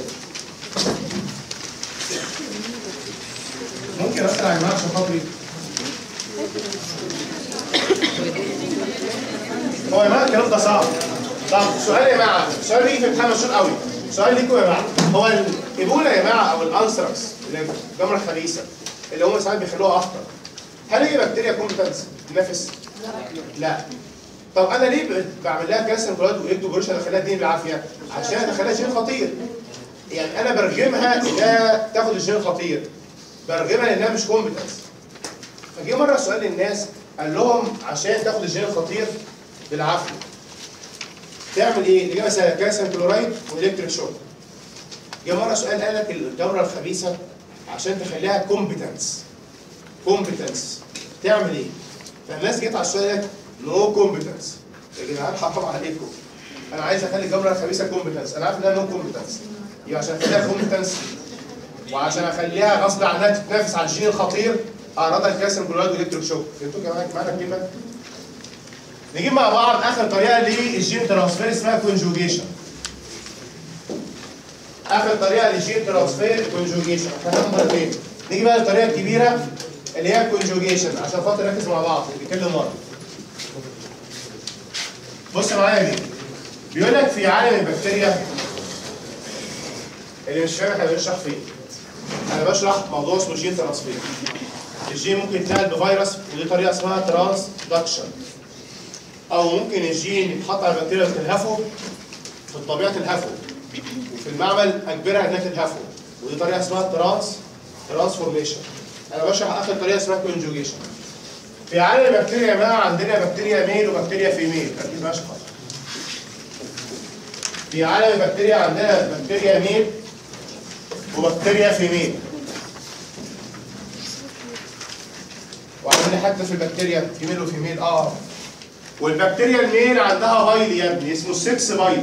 ممكن اسال يا جماعه عشان خاطري هو يا جماعه الكلام ده صعب طب سؤال يا جماعه سؤال بيجي في امتحان مشهور قوي سؤال ليكم يا جماعه هو الايبولا يا جماعه او الانثراكس اللي في الجمره الخبيثه اللي هم ساعات بيخلوها اخطر هل هي بكتيريا كومبتنس تنافس؟ لا طب انا ليه ب- بعمل لها كالسيوم كلورايد واكتوبوريشن ادخلها دي بالعافيه؟ عشان ادخلها جين خطير يعني انا برغمها انها تاخد الجين الخطير برغمها لانها مش كومبتنس فجه مره سؤال للناس قال لهم عشان تاخد الجين الخطير بالعافيه تعمل ايه؟ الاجابه سهله كالسيوم كلورايد والكتريك شوك جه مره سؤال قال لك الجمره الخبيثه عشان تخليها كومبتنس كومبتنس تعمل ايه؟ فالناس جت على السؤال ده نو كومبتنس يا جدعان حرام عليكم انا عايز اخلي الجمره الخبيثه كومبتنس انا عارف انها نو كومبتنس يبقى عشان اخليها كومبتنس وعشان اخليها غصب عنها تتنافس على الجين الخطير اعرضها الكالسيوم كلورايد والكتريك شوك فهمتوا يا جماعه معانا الكلمه؟ نجيب مع بعض اخر طريقه للجين ترانسفير اسمها كونجوجيشن اخر طريقه للجين ترانسفير كونجوجيشن احنا هناخد طريقتين نيجي بقى للطريقه الكبيره اللي هي الكونجوجيشن عشان خاطر نركز مع بعض بكل مره بص معايا دي بيقول لك في عالم البكتيريا اللي مش فاهم احنا بنشرح فين انا بشرح موضوع اسمه جين ترانسفير الجين ممكن يتنقل بفيروس ودي طريقه اسمها ترانسدكشن او ممكن الجين يتحط على البكتيريا وتلهفه في طبيعه الهفو وفي المعمل اجبرها انها تلهفه ودي طريقه اسمها ترانس ترانسفورميشن انا بشرح اخر طريقه اسمها كونجوجيشن في عالم البكتيريا يا جماعه عندنا بكتيريا ميل وبكتيريا فيميل ركز معايا عشان خاطر. في عالم البكتيريا عندنا بكتيريا ميل وبكتيريا فيميل وعندنا حتى في البكتيريا فيميل وفيميل اه والبكتيريا الميل عندها بايلي يا ابني اسمه 6 بايلي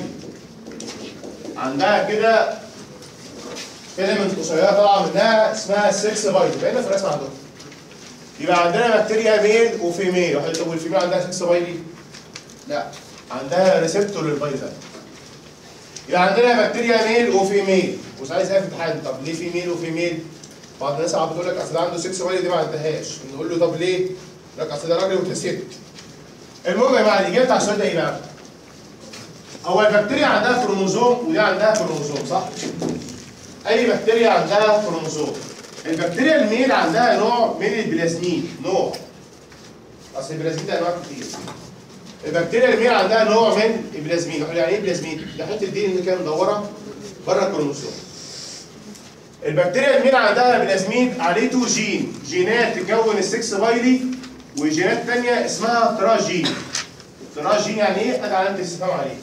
عندها كده فيلمنت قصيره طالعه منها اسمها 6 بايلي باينه في الرسم عندكم يبقى عندنا بكتيريا ميل وفيميل واحد طب والفيميل عندها 6 بايلي لا عندها ريسبتور للبايلي ده يبقى عندنا بكتيريا ميل وفيميل وساعات يسال في امتحان طب ليه في ميل وفيميل؟ بعض الناس عم بتقول لك اصل ده عنده 6 بايلي دي ما عندهاش نقول له طب ليه؟ يقول لك اصل ده راجل وانت ست المهم يا جماعه الاجابه على السؤال ده ايه بقى؟ هو البكتيريا عندها كروموزوم ودي عندها كروموزوم صح؟ اي بكتيريا عندها كروموزوم البكتيريا الميل عندها نوع من البلازميد نوع اصل البلازميد ده انواع كتير البكتيريا الميل عندها نوع من البلازميد يعني ايه بلازميد؟ ده حته دي اللي كانت مدوره بره الكروموزوم البكتيريا الميل عندها بلازميد عليه تو جين جينات تكون السكس بايلي وجينات تانية اسمها تراجين تراجين يعني ايه؟ ادي علامة استفهام عليه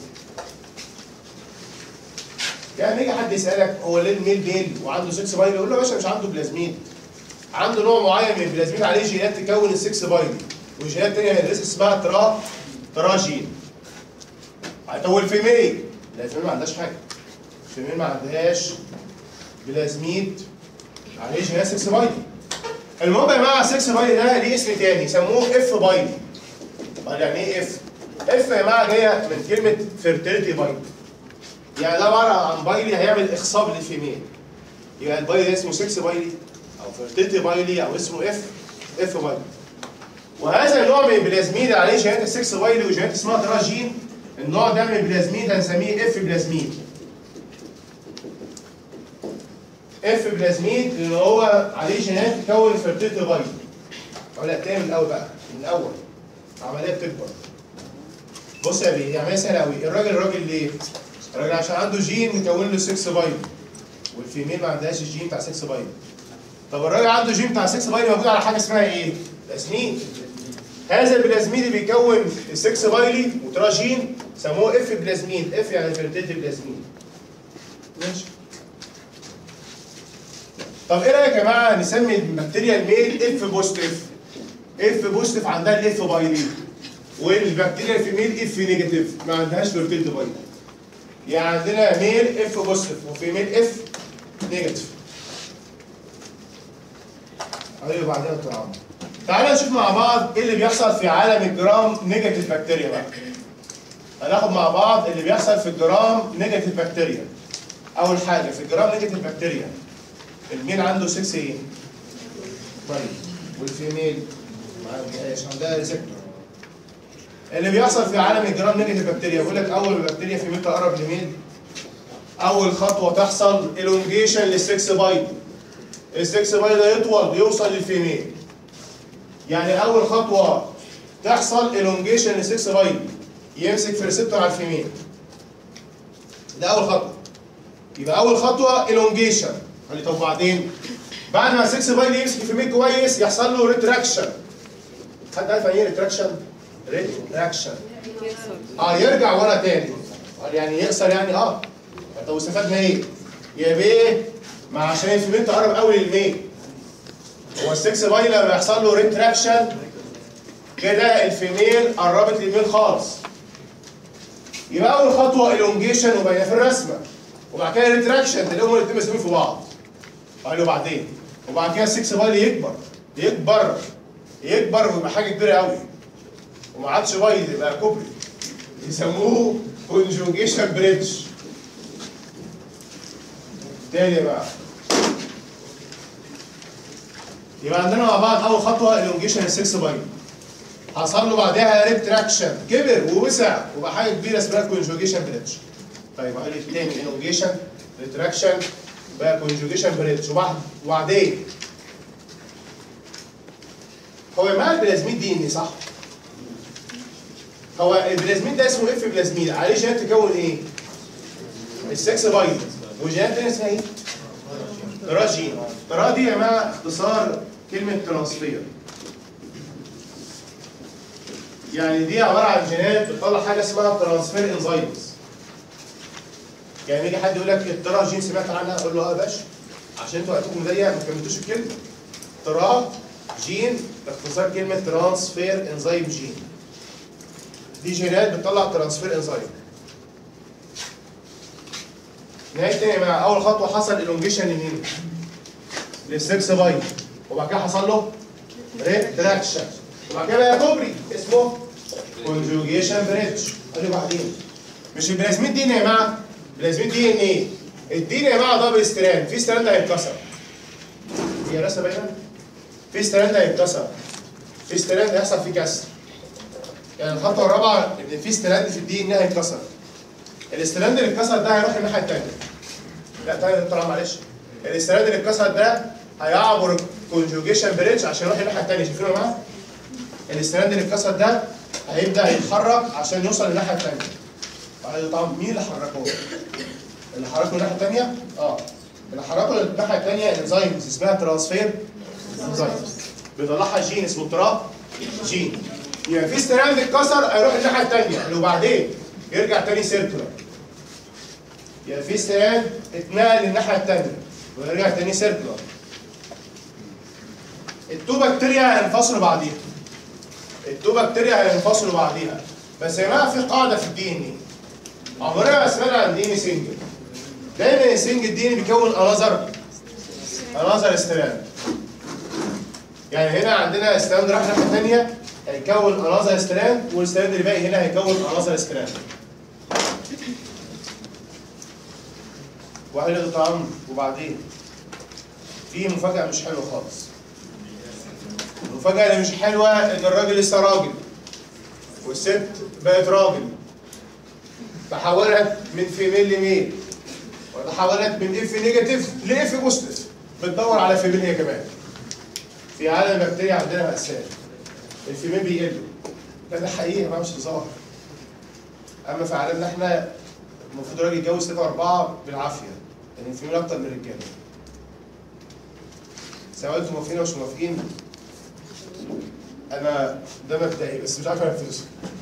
يعني يجي حد يسألك هو ليه الميل ميل وعنده 6 بايلي يقول له يا باشا مش عنده بلازميد عنده نوع معين من البلازميد عليه جينات تكون السكس بايلي وجينات تانية هندرسها اسمها ترا تراجين طب والفيميل لا الفيميل ما عندهاش حاجة الفيميل ما عندهاش بلازميد عليه جينات 6 بايلي المهم يا جماعه 6 بايلي ده ليه اسم تاني سموه اف بايلي طب يعني ايه اف؟ اف يا جماعه جايه من كلمه فيرتيليتي بايلي يعني ده عباره عن بايلي هيعمل اخصاب للفيميل يبقى البايلي ده اسمه 6 بايلي او فيرتيليتي بايلي او اسمه اف اف بايلي وهذا النوع من البلازميد عليه جينات 6 بايلي وجينات اسمها تراجين النوع ده من البلازميد هنسميه اف بلازميد اف بلازميد اللي هو عليه جينات تكون فيرتيليتي بايلي ولا تاني من الاول بقى من الاول العمليه بتكبر بص يا بيه عمليه سهله قوي الراجل الراجل ليه؟ الراجل عشان عنده جين مكون له 6 بايلي والفيميل ما عندهاش الجين بتاع 6 بايلي طب الراجل عنده جين بتاع 6 بايلي موجود على حاجه اسمها ايه؟ بلازميد هذا البلازميد اللي بيكون ال 6 بايلي وتراجين سموه اف بلازميد اف يعني فيرتيليتي بلازميد ماشي طب ايه رايك يا جماعه نسمي البكتيريا الميل اف بوزيتيف اف بوزيتيف عندها الاف بايلي والبكتيريا الفيميل اف نيجاتيف ما عندهاش فيرتيلتي بايلي يعني عندنا ميل اف بوزيتيف وفيميل اف نيجاتيف ايوه بعدين يا دكتور عمرو تعالى نشوف مع بعض ايه اللي بيحصل في عالم الجرام نيجاتيف بكتيريا بقى هناخد مع بعض اللي بيحصل في الجرام نيجاتيف بكتيريا اول حاجه في الجرام نيجاتيف بكتيريا الميل عنده 6 ايه؟ طيب والفيميل ما عندهاش عندها ريسبتور اللي بيحصل في عالم الجرام نيجاتيف بكتيريا بيقول لك اول ما البكتيريا في ميل تقرب لميل اول خطوه تحصل الونجيشن للسكس بايد السكس بايد ده يطول يوصل للفيميل يعني اول خطوه تحصل الونجيشن للسكس بايد يمسك في ريسبتور على الفيميل ده اول خطوه يبقى اول خطوه الونجيشن قال لي طب وبعدين بعد ما 6 بايل يمسك في الميل كويس يحصل له ريتراكشن حد عارف يعني ايه ريتراكشن؟ ريتراكشن اه يرجع ورا تاني قال يعني يقصر يعني اه طب واستفدنا ايه؟ يا بيه ما عشان الفيميل تقرب قوي للميل هو السكس بايل لما يحصل له ريتراكشن كده الفيميل قربت للميل خالص يبقى اول خطوه الونجيشن وباينه في الرسمه وبعد كده ريتراكشن تلاقيهم الاثنين ماسكين في بعض قال له بعدين وبعد كده السكس بايل يكبر يكبر يكبر ويبقى حاجه كبيره قوي وما عادش بايل يبقى كوبري يسموه كونجوجيشن بريدج تاني بقى يبقى عندنا مع بعض اول خطوه الونجيشن السكس بايل حصل له بعدها ريتراكشن كبر ووسع وبقى حاجه كبيره اسمها كونجوجيشن بريدج طيب قال لي تاني الونجيشن ريتراكشن بقى كونجوجيشن بريدج وبعد وبعدين هو مع البلازميد دي ان صح؟ هو البلازميد ده اسمه اف بلازميد عليه جينات تكون ايه؟ السكس بايت وجينات تانية اسمها ايه؟ تراجين ترا دي يا جماعه اختصار كلمه ترانسفير يعني دي عباره عن جينات بتطلع حاجه اسمها ترانسفير انزيمز يعني يجي حد يقول لك الترا جين سمعت عنها اقول له اه يا باشا عشان انتوا وقتكم ضيق ما كملتوش الكلمه ترا جين اختصار كلمه ترانسفير انزيم جين دي جينات بتطلع ترانسفير انزيم نهايه تاني يا جماعه اول خطوه حصل الونجيشن لمين؟ للسكس بايت وبعد كده حصل له ريتراكشن وبعد كده بقى كوبري اسمه كونجوجيشن بريدج قال لي بعدين مش البلازميد دي ان يا جماعه البلازميد دي ان ايه؟ الدي ان يا جماعه دبل ستراند في ستراند هيتكسر هي رسمه باينه؟ في ستراند هيتكسر في ستراند هيحصل فيه كسر يعني الخطوه الرابعه ان في ستراند في الدي ان هيتكسر الاستراند اللي اتكسر ده هيروح الناحيه الثانيه لا تاني طلع معلش الاستراند اللي اتكسر ده هيعبر الكونجوجيشن بريدج عشان يروح الناحيه الثانيه شايفينه يا جماعه الاستراند اللي اتكسر ده هيبدا يتحرك عشان يوصل للناحيه الثانيه طبعا مين اللي حركه اللي حركه الناحيه الثانيه اه اللي حركه الناحيه الثانيه انزيمز اسمها ترانسفير انزيمز بيطلعها جين اسمه ترا جين يعني في ستراند اتكسر هيروح الناحيه الثانيه وبعدين يرجع تاني سيركلر يعني في ستراند اتنقل للناحيه الثانيه ويرجع تاني سيركلر التو بكتيريا هينفصلوا بعضيها التو بكتيريا هينفصلوا بعضيها بس يا جماعه في قاعده في الدي ان ايه عمرنا ما سمعنا عن دي ان سنجل دايما السنجل دي ان بيكون انذر انذر ستراند يعني هنا عندنا ستراند راح ناحيه ثانيه هيكون انذر ستراند والستراند اللي باقي هنا هيكون انذر ستراند واحد يقول طعم وبعدين في مفاجأة مش حلوة خالص المفاجأة اللي مش حلوة إن الراجل لسه راجل والست بقت راجل تحولت من فيميل لميل وتحولت من اف نيجاتيف لاف بوزيتيف بتدور على فيميل هي كمان في عالم البكتيريا عندنا مأساة الفيميل بيقل ده ده حقيقي ما مش هزار اما في عالمنا احنا المفروض الراجل يتجوز ثلاثة أربعة بالعافية لأن الفيميل أكتر من الرجالة سواء أنتم موافقين أو مش موافقين أنا ده مبدئي بس مش عارف أنفذه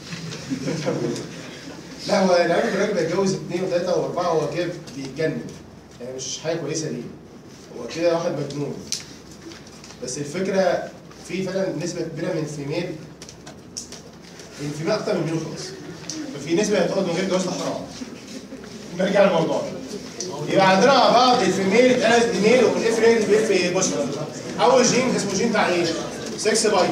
لا هو العيب الراجل بيتجوز اثنين وثلاثة وأربعة هو كده بيتجنن يعني مش حاجة كويسة ليه هو كده واحد مجنون بس الفكرة في فعلا نسبة كبيرة من الفيميل الفيميل أكتر من مين خالص ففي نسبة هتقعد من غير جواز ده حرام نرجع للموضوع يبقى عندنا مع بعض الفيميل اتقلبت ميل والاف رينج بيف بوستر اول جين اسمه جين بتاع ايه؟ 6 بايت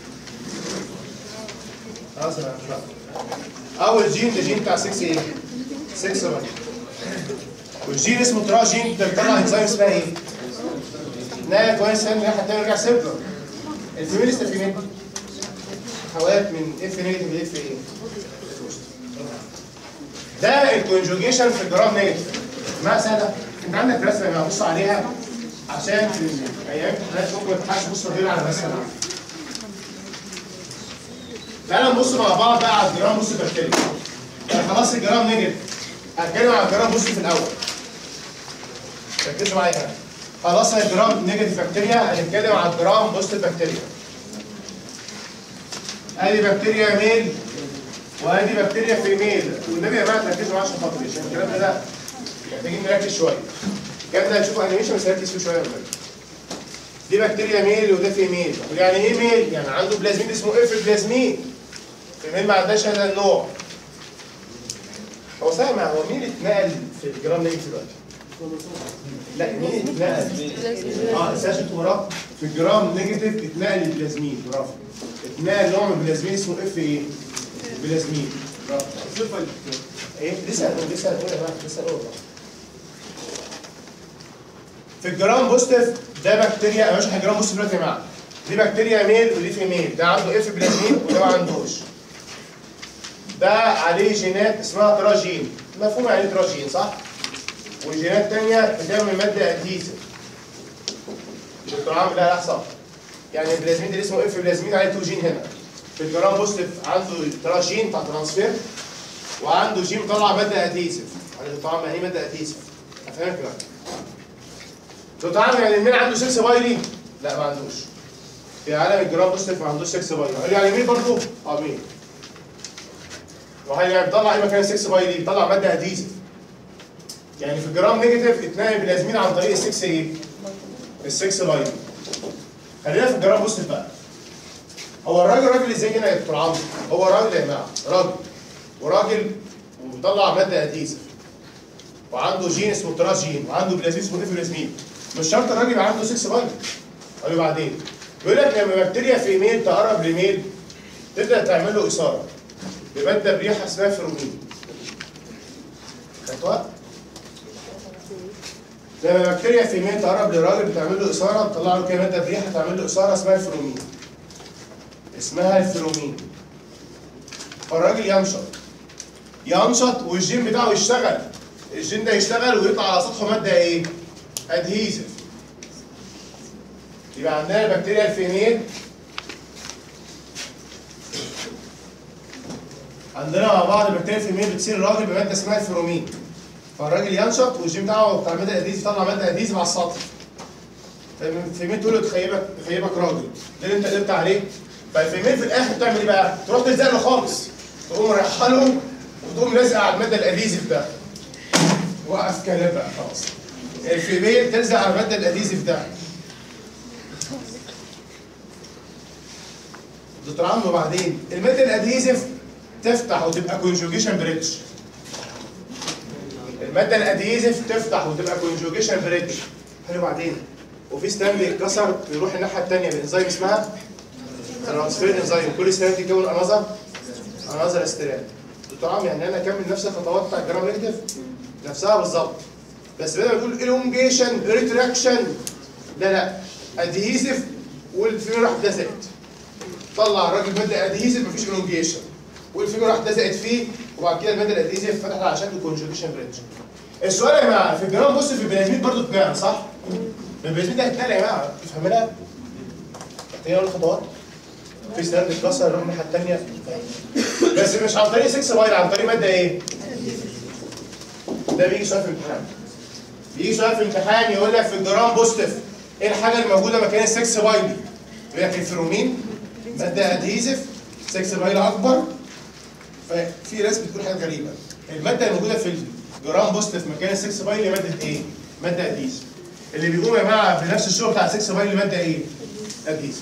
خلاص يا شباب. اول جين ده جين بتاع 6 ايه؟ 6 بايت والجين اسمه ترا جين ده بيطلع انزيم اسمها ايه؟ نهايه كويس ان احنا تاني نرجع سيبلر الفيميل لسه فيميل حوالات من اف نيجاتيف لاف ايه؟ ده الكونجوجيشن في الجرام نيجاتيف ما سهله انت عندك رسمه يا بص عليها عشان في ايام امتحانات ممكن ما تلحقش تبص غير على الرسمه تعالى نبص مع بعض بقى على الجرام بص بكتيريا يعني خلاص الجرام نيجاتيف هتكلم على الجرام بص في الاول ركزوا معايا خلاص الجرام نيجاتيف بكتيريا هنتكلم على الجرام بوست بكتيريا ادي بكتيريا ميل وادي بكتيريا في ميل والنبي يا جماعه تركزوا معايا عشان خاطري عشان الكلام ده محتاجين نركز شويه الكلام ده هنشوف انيميشن بس نركز فيه شويه ولا دي بكتيريا ميل وده في ميل يعني ايه ميل؟ يعني عنده بلازمين اسمه اف بلازمين في ميل ما عندهاش هذا النوع هو سامع هو مين اللي اتنقل في الجرام نيجاتيف دلوقتي؟ لا مين اللي اتنقل؟ اه ساشت وراه في الجرام نيجاتيف اتنقل البلازمين برافو اتنقل نوع من البلازمين اسمه اف ايه؟ بلازمين برافو ايه لسه هنقول لسه هنقول يا جماعه لسه هنقول في الجرام بوزيتيف ده بكتيريا يا باشا الجرام بوزيتيف دلوقتي يا جماعه دي بكتيريا ميل ودي فيميل ده عنده اف بلازمين وده ما عندوش ده عليه جينات اسمها تراجين مفهوم يعني ايه تراجين صح؟ وجينات تانية بتعمل مادة ادهيسيف دكتور عامل لا لا صح يعني البلازمين اللي اسمه اف بلازمين عليه 2 جين هنا في الجرام بوزيتيف عنده ترى جين بتاع ترانسفير وعنده جين مطلع ماده ادهيسيف يعني طبعا يعني ايه ماده ادهيسيف افهمك بقى لو تعالى يعني مين عنده 6 بايلي لا ما عندوش في عالم الجرام بوزيتيف ما عندوش 6 بايلي قال لي يعني مين برضه اه مين وهي يعني بيطلع ايه مكان 6 بايلي بيطلع ماده ادهيسيف يعني في الجرام نيجاتيف اتنقل بلازمين عن طريق ال 6 ايه ال 6 بايلي خلينا في الجرام بوزيتيف بقى هو الراجل راجل ازاي هنا يا دكتور عمرو هو راجل يا جماعه راجل وراجل وبيطلع ماده ادهيسيف وعنده جين اسمه تراجين وعنده بلازمين اسمه افلازمين مش شرط الراجل يبقى عنده 6 بايت قالوا بعدين بيقول لك لما بكتيريا في ايميل تقرب لميل تبدا تعمل له اثاره بماده بريحه اسمها فيرومين خدت وقت؟ لما بكتيريا في ايميل تقرب لراجل بتعمل له اثاره بتطلع له كده ماده بريحه تعمل له اثاره اسمها الفيرومين اسمها الفيرومين فالراجل ينشط ينشط والجين بتاعه يشتغل الجين ده يشتغل ويطلع على سطحه ماده ايه؟ ادهيزف يبقى عندنا البكتيريا الفينيل عندنا مع بعض البكتيريا الفينيل بتصير الراجل بماده اسمها الفيرومين فالراجل ينشط والجين بتاعه بتاع ماده ادهيزف يطلع ماده ادهيزف على السطح فالفيميل تقول له تخيبك تخيبك راجل ده اللي انت قدرت عليه فالفيميل في الاخر تعمل ايه بقى؟ تروح تلزق له خالص تقوم رايحه له وتقوم لازقه على الماده الادهيزف ده وقف كلام بقى خلاص الفيميل تلزق على الماده الادهيزف ده دكتور عمرو وبعدين الماده الادهيزف تفتح وتبقى كونجوجيشن بريدج الماده الادهيزف تفتح وتبقى كونجوجيشن بريدج حلو بعدين وفي ستاند يتكسر بيروح الناحيه الثانيه بانزيم اسمها ترانسفير انزيم كل ستاند يكون انذر انذر استراد دكتور عمرو يعني انا اكمل نفس الخطوات بتاع الجرام نيجاتيف نفسها بالظبط بس بدل ما تقول الونجيشن ريتراكشن لا لا ادهيسيف والفيميل راح اتلزقت طلع الراجل ماده ادهيسيف مفيش الونجيشن والفيميل راح اتلزقت فيه وبعد كده الماده الادهيسيف فتحت على شكل كونجوجيشن بريدج السؤال يا جماعه في الجرام بص في البلازميد برضه اتنقل صح؟ البلازميد ده هيتنقل يا جماعه تفهمنا؟ تاني اول الخطوات في ستاند اتكسر يروح الناحيه الثانيه بس مش عن طريق 6 بايل عن طريق ماده ايه؟ ده بيجي سؤال في الامتحان بيجي سؤال في الامتحان يقول لك في الجرام بوزيتيف ايه الحاجه الموجوده مكان ال 6 بايلي؟ يقول لك الفيرومين ماده ادهيزف 6 بايل اكبر ففي ناس بتقول حاجه غريبه الماده الموجوده في الجرام بوزيتيف مكان ال 6 بايلي ماده ايه؟ ماده ادهيزف اللي بيقوم يا جماعه بنفس الشغل بتاع 6 بايلي ماده ايه؟ ادهيزف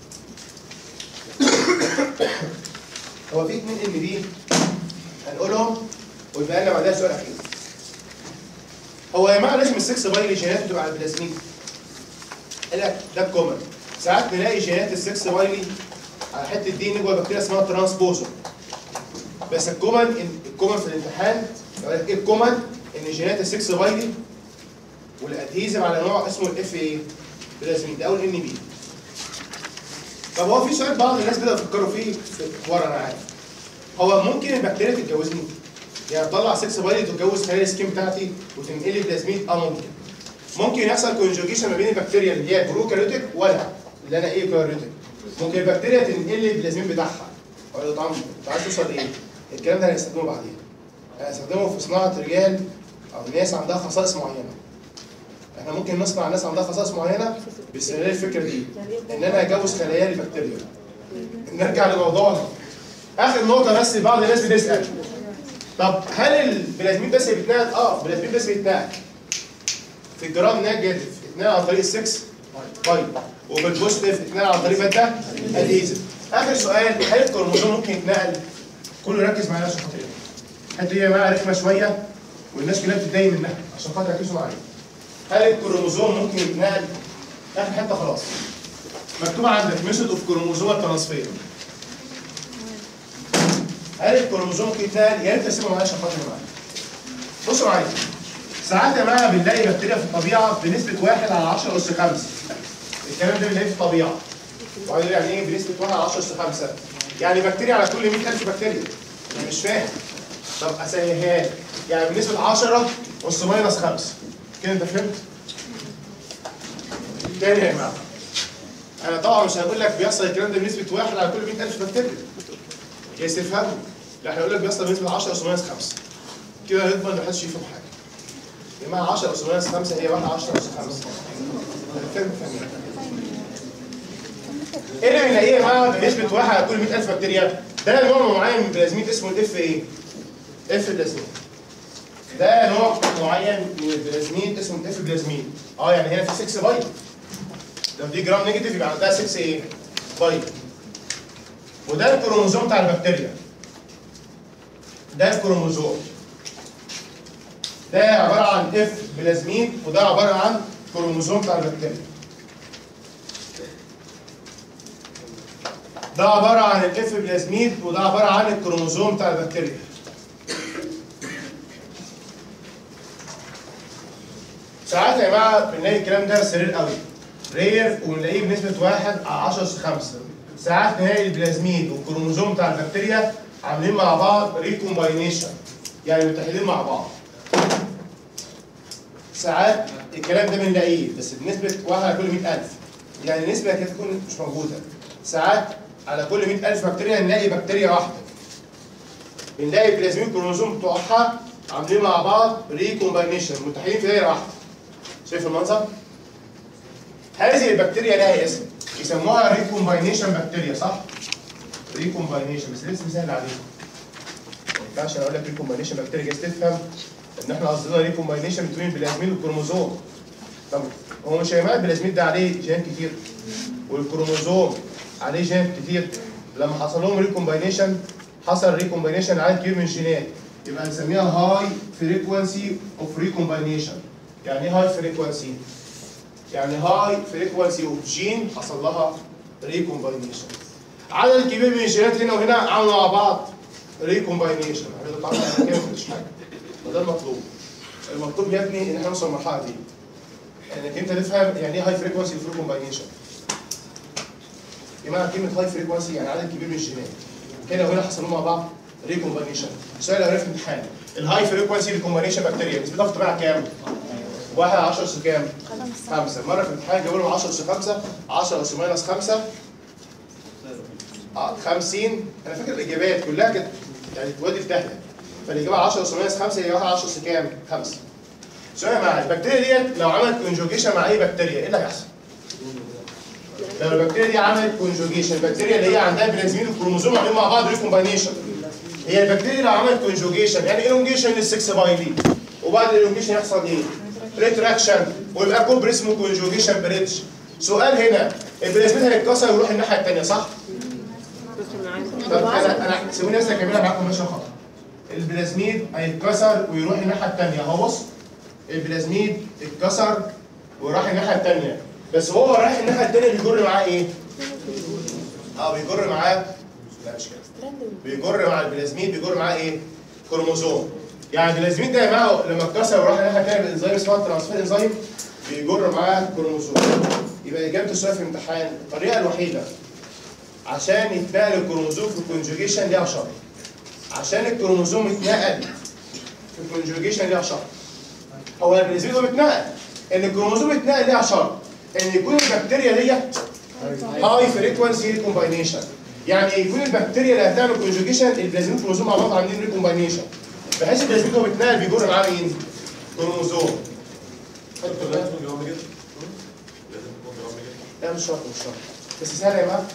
هو في اتنين ام بي هنقولهم ويبقى لنا بعدها سؤال اخير هو يا جماعه لازم السكس بايلي جينات تبقى على البلازمين قال لك ده الكومن ساعات نلاقي جينات السكس بايلي على حته دي جوه بكتيريا اسمها ترانسبوزر بس الكومن إن الكومن في الامتحان يقول لك ايه الكومن ان جينات السكس بايلي والادهيزم على نوع اسمه الاف ايه بلازمين ده اول ان بي طب هو في سؤال بعض الناس بدأوا يفكروا فيه في ورا انا عارف هو ممكن البكتيريا تتجوزني؟ يعني تطلع 6 بايلي تتجوز خلال السكين بتاعتي وتنقل لي بلازميد اه ممكن ممكن يحصل كونجوجيشن ما بين البكتيريا اللي هي بروكاريوتيك ولا اللي انا ايه كاريوتيك ممكن البكتيريا تنقل لي البلازميد بتاعها اقول له طبعا انت عايز توصل ايه؟ الكلام ده هنستخدمه بعدين هنستخدمه في صناعه رجال او ناس عندها خصائص معينه احنا ممكن نصنع ناس عندها خصائص معينه باستغلال الفكره دي ان انا اجوز خلايا البكتيريا نرجع لموضوعنا اخر نقطه بس بعض الناس بتسال طب هل البلازمين بس اللي بيتنقل اه البلازمين بس بيتنقل في الجرام نيجاتيف اتنقل عن طريق السكس طيب وبالبوزيتيف اتنقل عن طريق ماده ادهيزف اخر سؤال هل الكروموزوم ممكن يتنقل كله ركز معايا عشان خاطر الحته دي يا جماعه رخمه شويه والناس كلها بتتضايق منها عشان خاطر ركزوا معايا هل الكروموزوم ممكن يتنقل اخر حته خلاص مكتوب عندك ميثود اوف كروموزومال ترانسفير هل الكروموزوم ممكن يتنقل يا ريت تسيبوا معايا عشان خاطر معايا بصوا معايا ساعات يا جماعه بنلاقي بكتيريا في الطبيعه بنسبه 1 على 10 اس 5 الكلام ده بنلاقيه في الطبيعه وقالوا يعني ايه بنسبه 1 على 10 اس 5 يعني بكتيريا على كل 100000 بكتيريا انا مش فاهم طب اسهلها لك يعني بنسبه 10 اس ماينس 5 كده انت فهمت؟ تاني يا جماعه انا طبعا مش هنقول لك بيحصل الكلام ده بنسبه واحد على كل 100000 بكتيريا يا استفهام لا احنا هنقول لك بيحصل بنسبه 10 اس ناقص 5 كده هيضمن ان محدش يفهم حاجه يا جماعه 10 اس ناقص 5 هي 1 10 اس 5 فاهم فاهم ايه اللي بنلاقيه يا جماعه بنسبه واحد على كل 100000 بكتيريا ده نوع معين من البلازميد اسمه الاف ايه؟ اف بلازميد ده نوع معين من البلازميد اسمه الاف بلازميد اه يعني هنا في 6 بايت لو دي جرام نيجاتيف يبقى عندها 6 ايه؟ بايت وده الكروموزوم بتاع البكتيريا ده الكروموزوم ده عباره عن اف بلازميد وده عباره عن كروموزوم بتاع البكتيريا ده عباره عن الاف بلازميد وده عباره عن الكروموزوم بتاع البكتيريا ساعات يا جماعه بنلاقي الكلام ده سرير قوي رير ونلاقيه بنسبه 1 على 10 اس 5 ساعات نلاقي البلازميد والكروموزوم بتاع البكتيريا عاملين مع بعض ريكومباينيشن يعني متحدين مع بعض ساعات الكلام ده بنلاقيه بس بنسبه 1 على كل 100000 يعني النسبه كده تكون مش موجوده ساعات على كل 100000 بكتيريا نلاقي بكتيريا واحده بنلاقي البلازميد والكروموزوم بتوعها عاملين مع بعض ريكومباينيشن متحدين في دايره واحده شايف المنظر؟ هذه البكتيريا لها اسم يسموها ريكومباينيشن بكتيريا صح؟ ريكومباينيشن بس الاسم سهل عليكم ما ينفعش انا اقول لك ريكومباينيشن بكتيريا جايز تفهم ان احنا قصدنا ريكومباينيشن بين البلازميد والكروموزوم طب هو مش يا جماعه البلازميد ده عليه جينات كتير والكروموزوم عليه جينات كتير لما حصل لهم ريكومباينيشن حصل ريكومباينيشن عدد كبير من الجينات يبقى هنسميها هاي فريكوانسي اوف ريكومباينيشن يعني ايه هاي فريكوانسي؟ يعني هاي فريكوانسي اوف جين حصل لها ريكومباينيشن عدد كبير من الجينات هنا وهنا عملوا مع بعض ريكومباينيشن هنقول طبعا انا كده مفيش حاجه وده المطلوب المطلوب يا ابني ان احنا نوصل للمرحله دي انك انت تفهم يعني ايه هاي فريكوانسي اوف ريكومباينيشن يا جماعه كلمه هاي فريكوانسي يعني عدد كبير من الجينات كده وهنا حصلوا مع بعض ريكومباينيشن السؤال الاولاني في الامتحان الهاي فريكوانسي ريكومباينيشن بكتيريا نسبتها في الطبيعه كام؟ 1 على 10 اس كام؟ 5 مره في الامتحان جابوا لهم 10 اس 5 10 اس ماينس 5 اه 50 انا فاكر الاجابات كلها كانت يعني تودي في داهيه فالاجابه 10 اس ماينس 5 هي 1 على 10 اس كام؟ 5 سؤال يا جماعه البكتيريا ديت لو عملت كونجوجيشن مع اي بكتيريا ايه اللي هيحصل؟ لو البكتيريا دي عملت كونجوجيشن البكتيريا اللي هي عندها بلازمين وكروموزوم عاملين مع بعض ريكومباينيشن هي البكتيريا لو عملت كونجوجيشن يعني الونجيشن للسكس بايلي وبعد الالونجيشن يحصل ايه؟ ريتراكشن ويبقى كوبري اسمه كونجوجيشن بريدج سؤال هنا البلازمين هيتكسر ويروح الناحيه الثانيه صح؟ طب انا انا سيبوني بس اكملها معاكم ماشي خطأ البلازميد هيتكسر ويروح الناحيه الثانيه اهو بص البلازميد اتكسر وراح الناحيه الثانيه بس هو رايح الناحيه الثانيه بيجر معاه ايه؟ اه بيجر معاه لا مش كده بيجر مع البلازميد بيجر معاه ايه؟ كروموزوم يعني البلازميد ده يا جماعه لما اتكسر وراح الناحيه الثانيه بالانزيم اسمها ترانسفير انزيم بيجر معاه كروموزوم يبقى اجابه السؤال في الامتحان الطريقه الوحيده عشان يتنقل الكروموزوم في الكونجوجيشن ليها شرط عشان الكروموزوم يتنقل في الكونجوجيشن ليها شرط هو البلازميد هو بيتنقل ان الكروموزوم يتنقل ليها شرط ان يكون البكتيريا ديت هاي فريكوانسي ريكومباينيشن يعني يكون البكتيريا اللي هتعمل كونجوجيشن البلازميد والكروموزوم مع بعض عاملين ريكومباينيشن بحيث البلازميد هو بيتنقل بيجر معاه مين؟ كروموزوم حط ده. لا مش شرط مش شرط بس سهل يا جماعه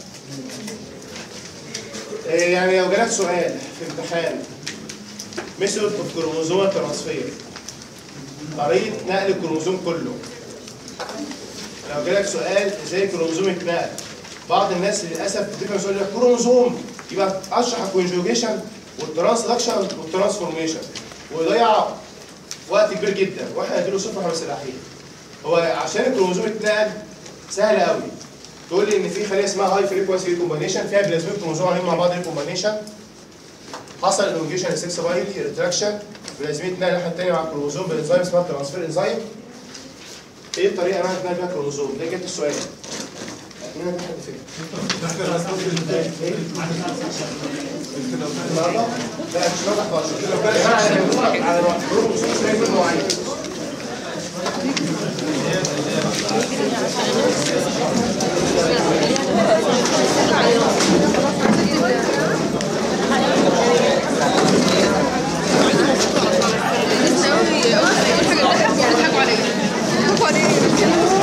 إيه يعني لو جالك سؤال في امتحان ميثود اوف كروموزوم ترانسفير طريقه نقل الكروموزوم كله لو جالك سؤال ازاي الكروموزوم يتنقل بعض الناس للاسف بتفهم سؤال يقول لك كروموزوم يبقى اشرح الكونجوجيشن والترانسلكشن والترانسفورميشن ويضيع وقت كبير جدا واحنا نديله صفر خمس الاخير هو عشان الكروموزوم يتنقل سهل قوي تقول لي ان في خليه اسمها هاي فريكوانسي ريكومبينيشن فيها بلازميد كروموزوم عاملين مع بعض ريكومبينيشن حصل الونجيشن للسكس بايلي ريتراكشن بلازميد اتنقل الناحيه الثانيه مع الكروموزوم بانزيم اسمها ترانسفير انزيم ايه الطريقه اللي انا هتنقل بيها الكروموزوم ده جبت السؤال مين اللي حد فين؟ النهارده؟ لا مش النهارده 11 على الكروموزوم اسمه معين اول حاجه يضحكوا عليا يضحكوا عليا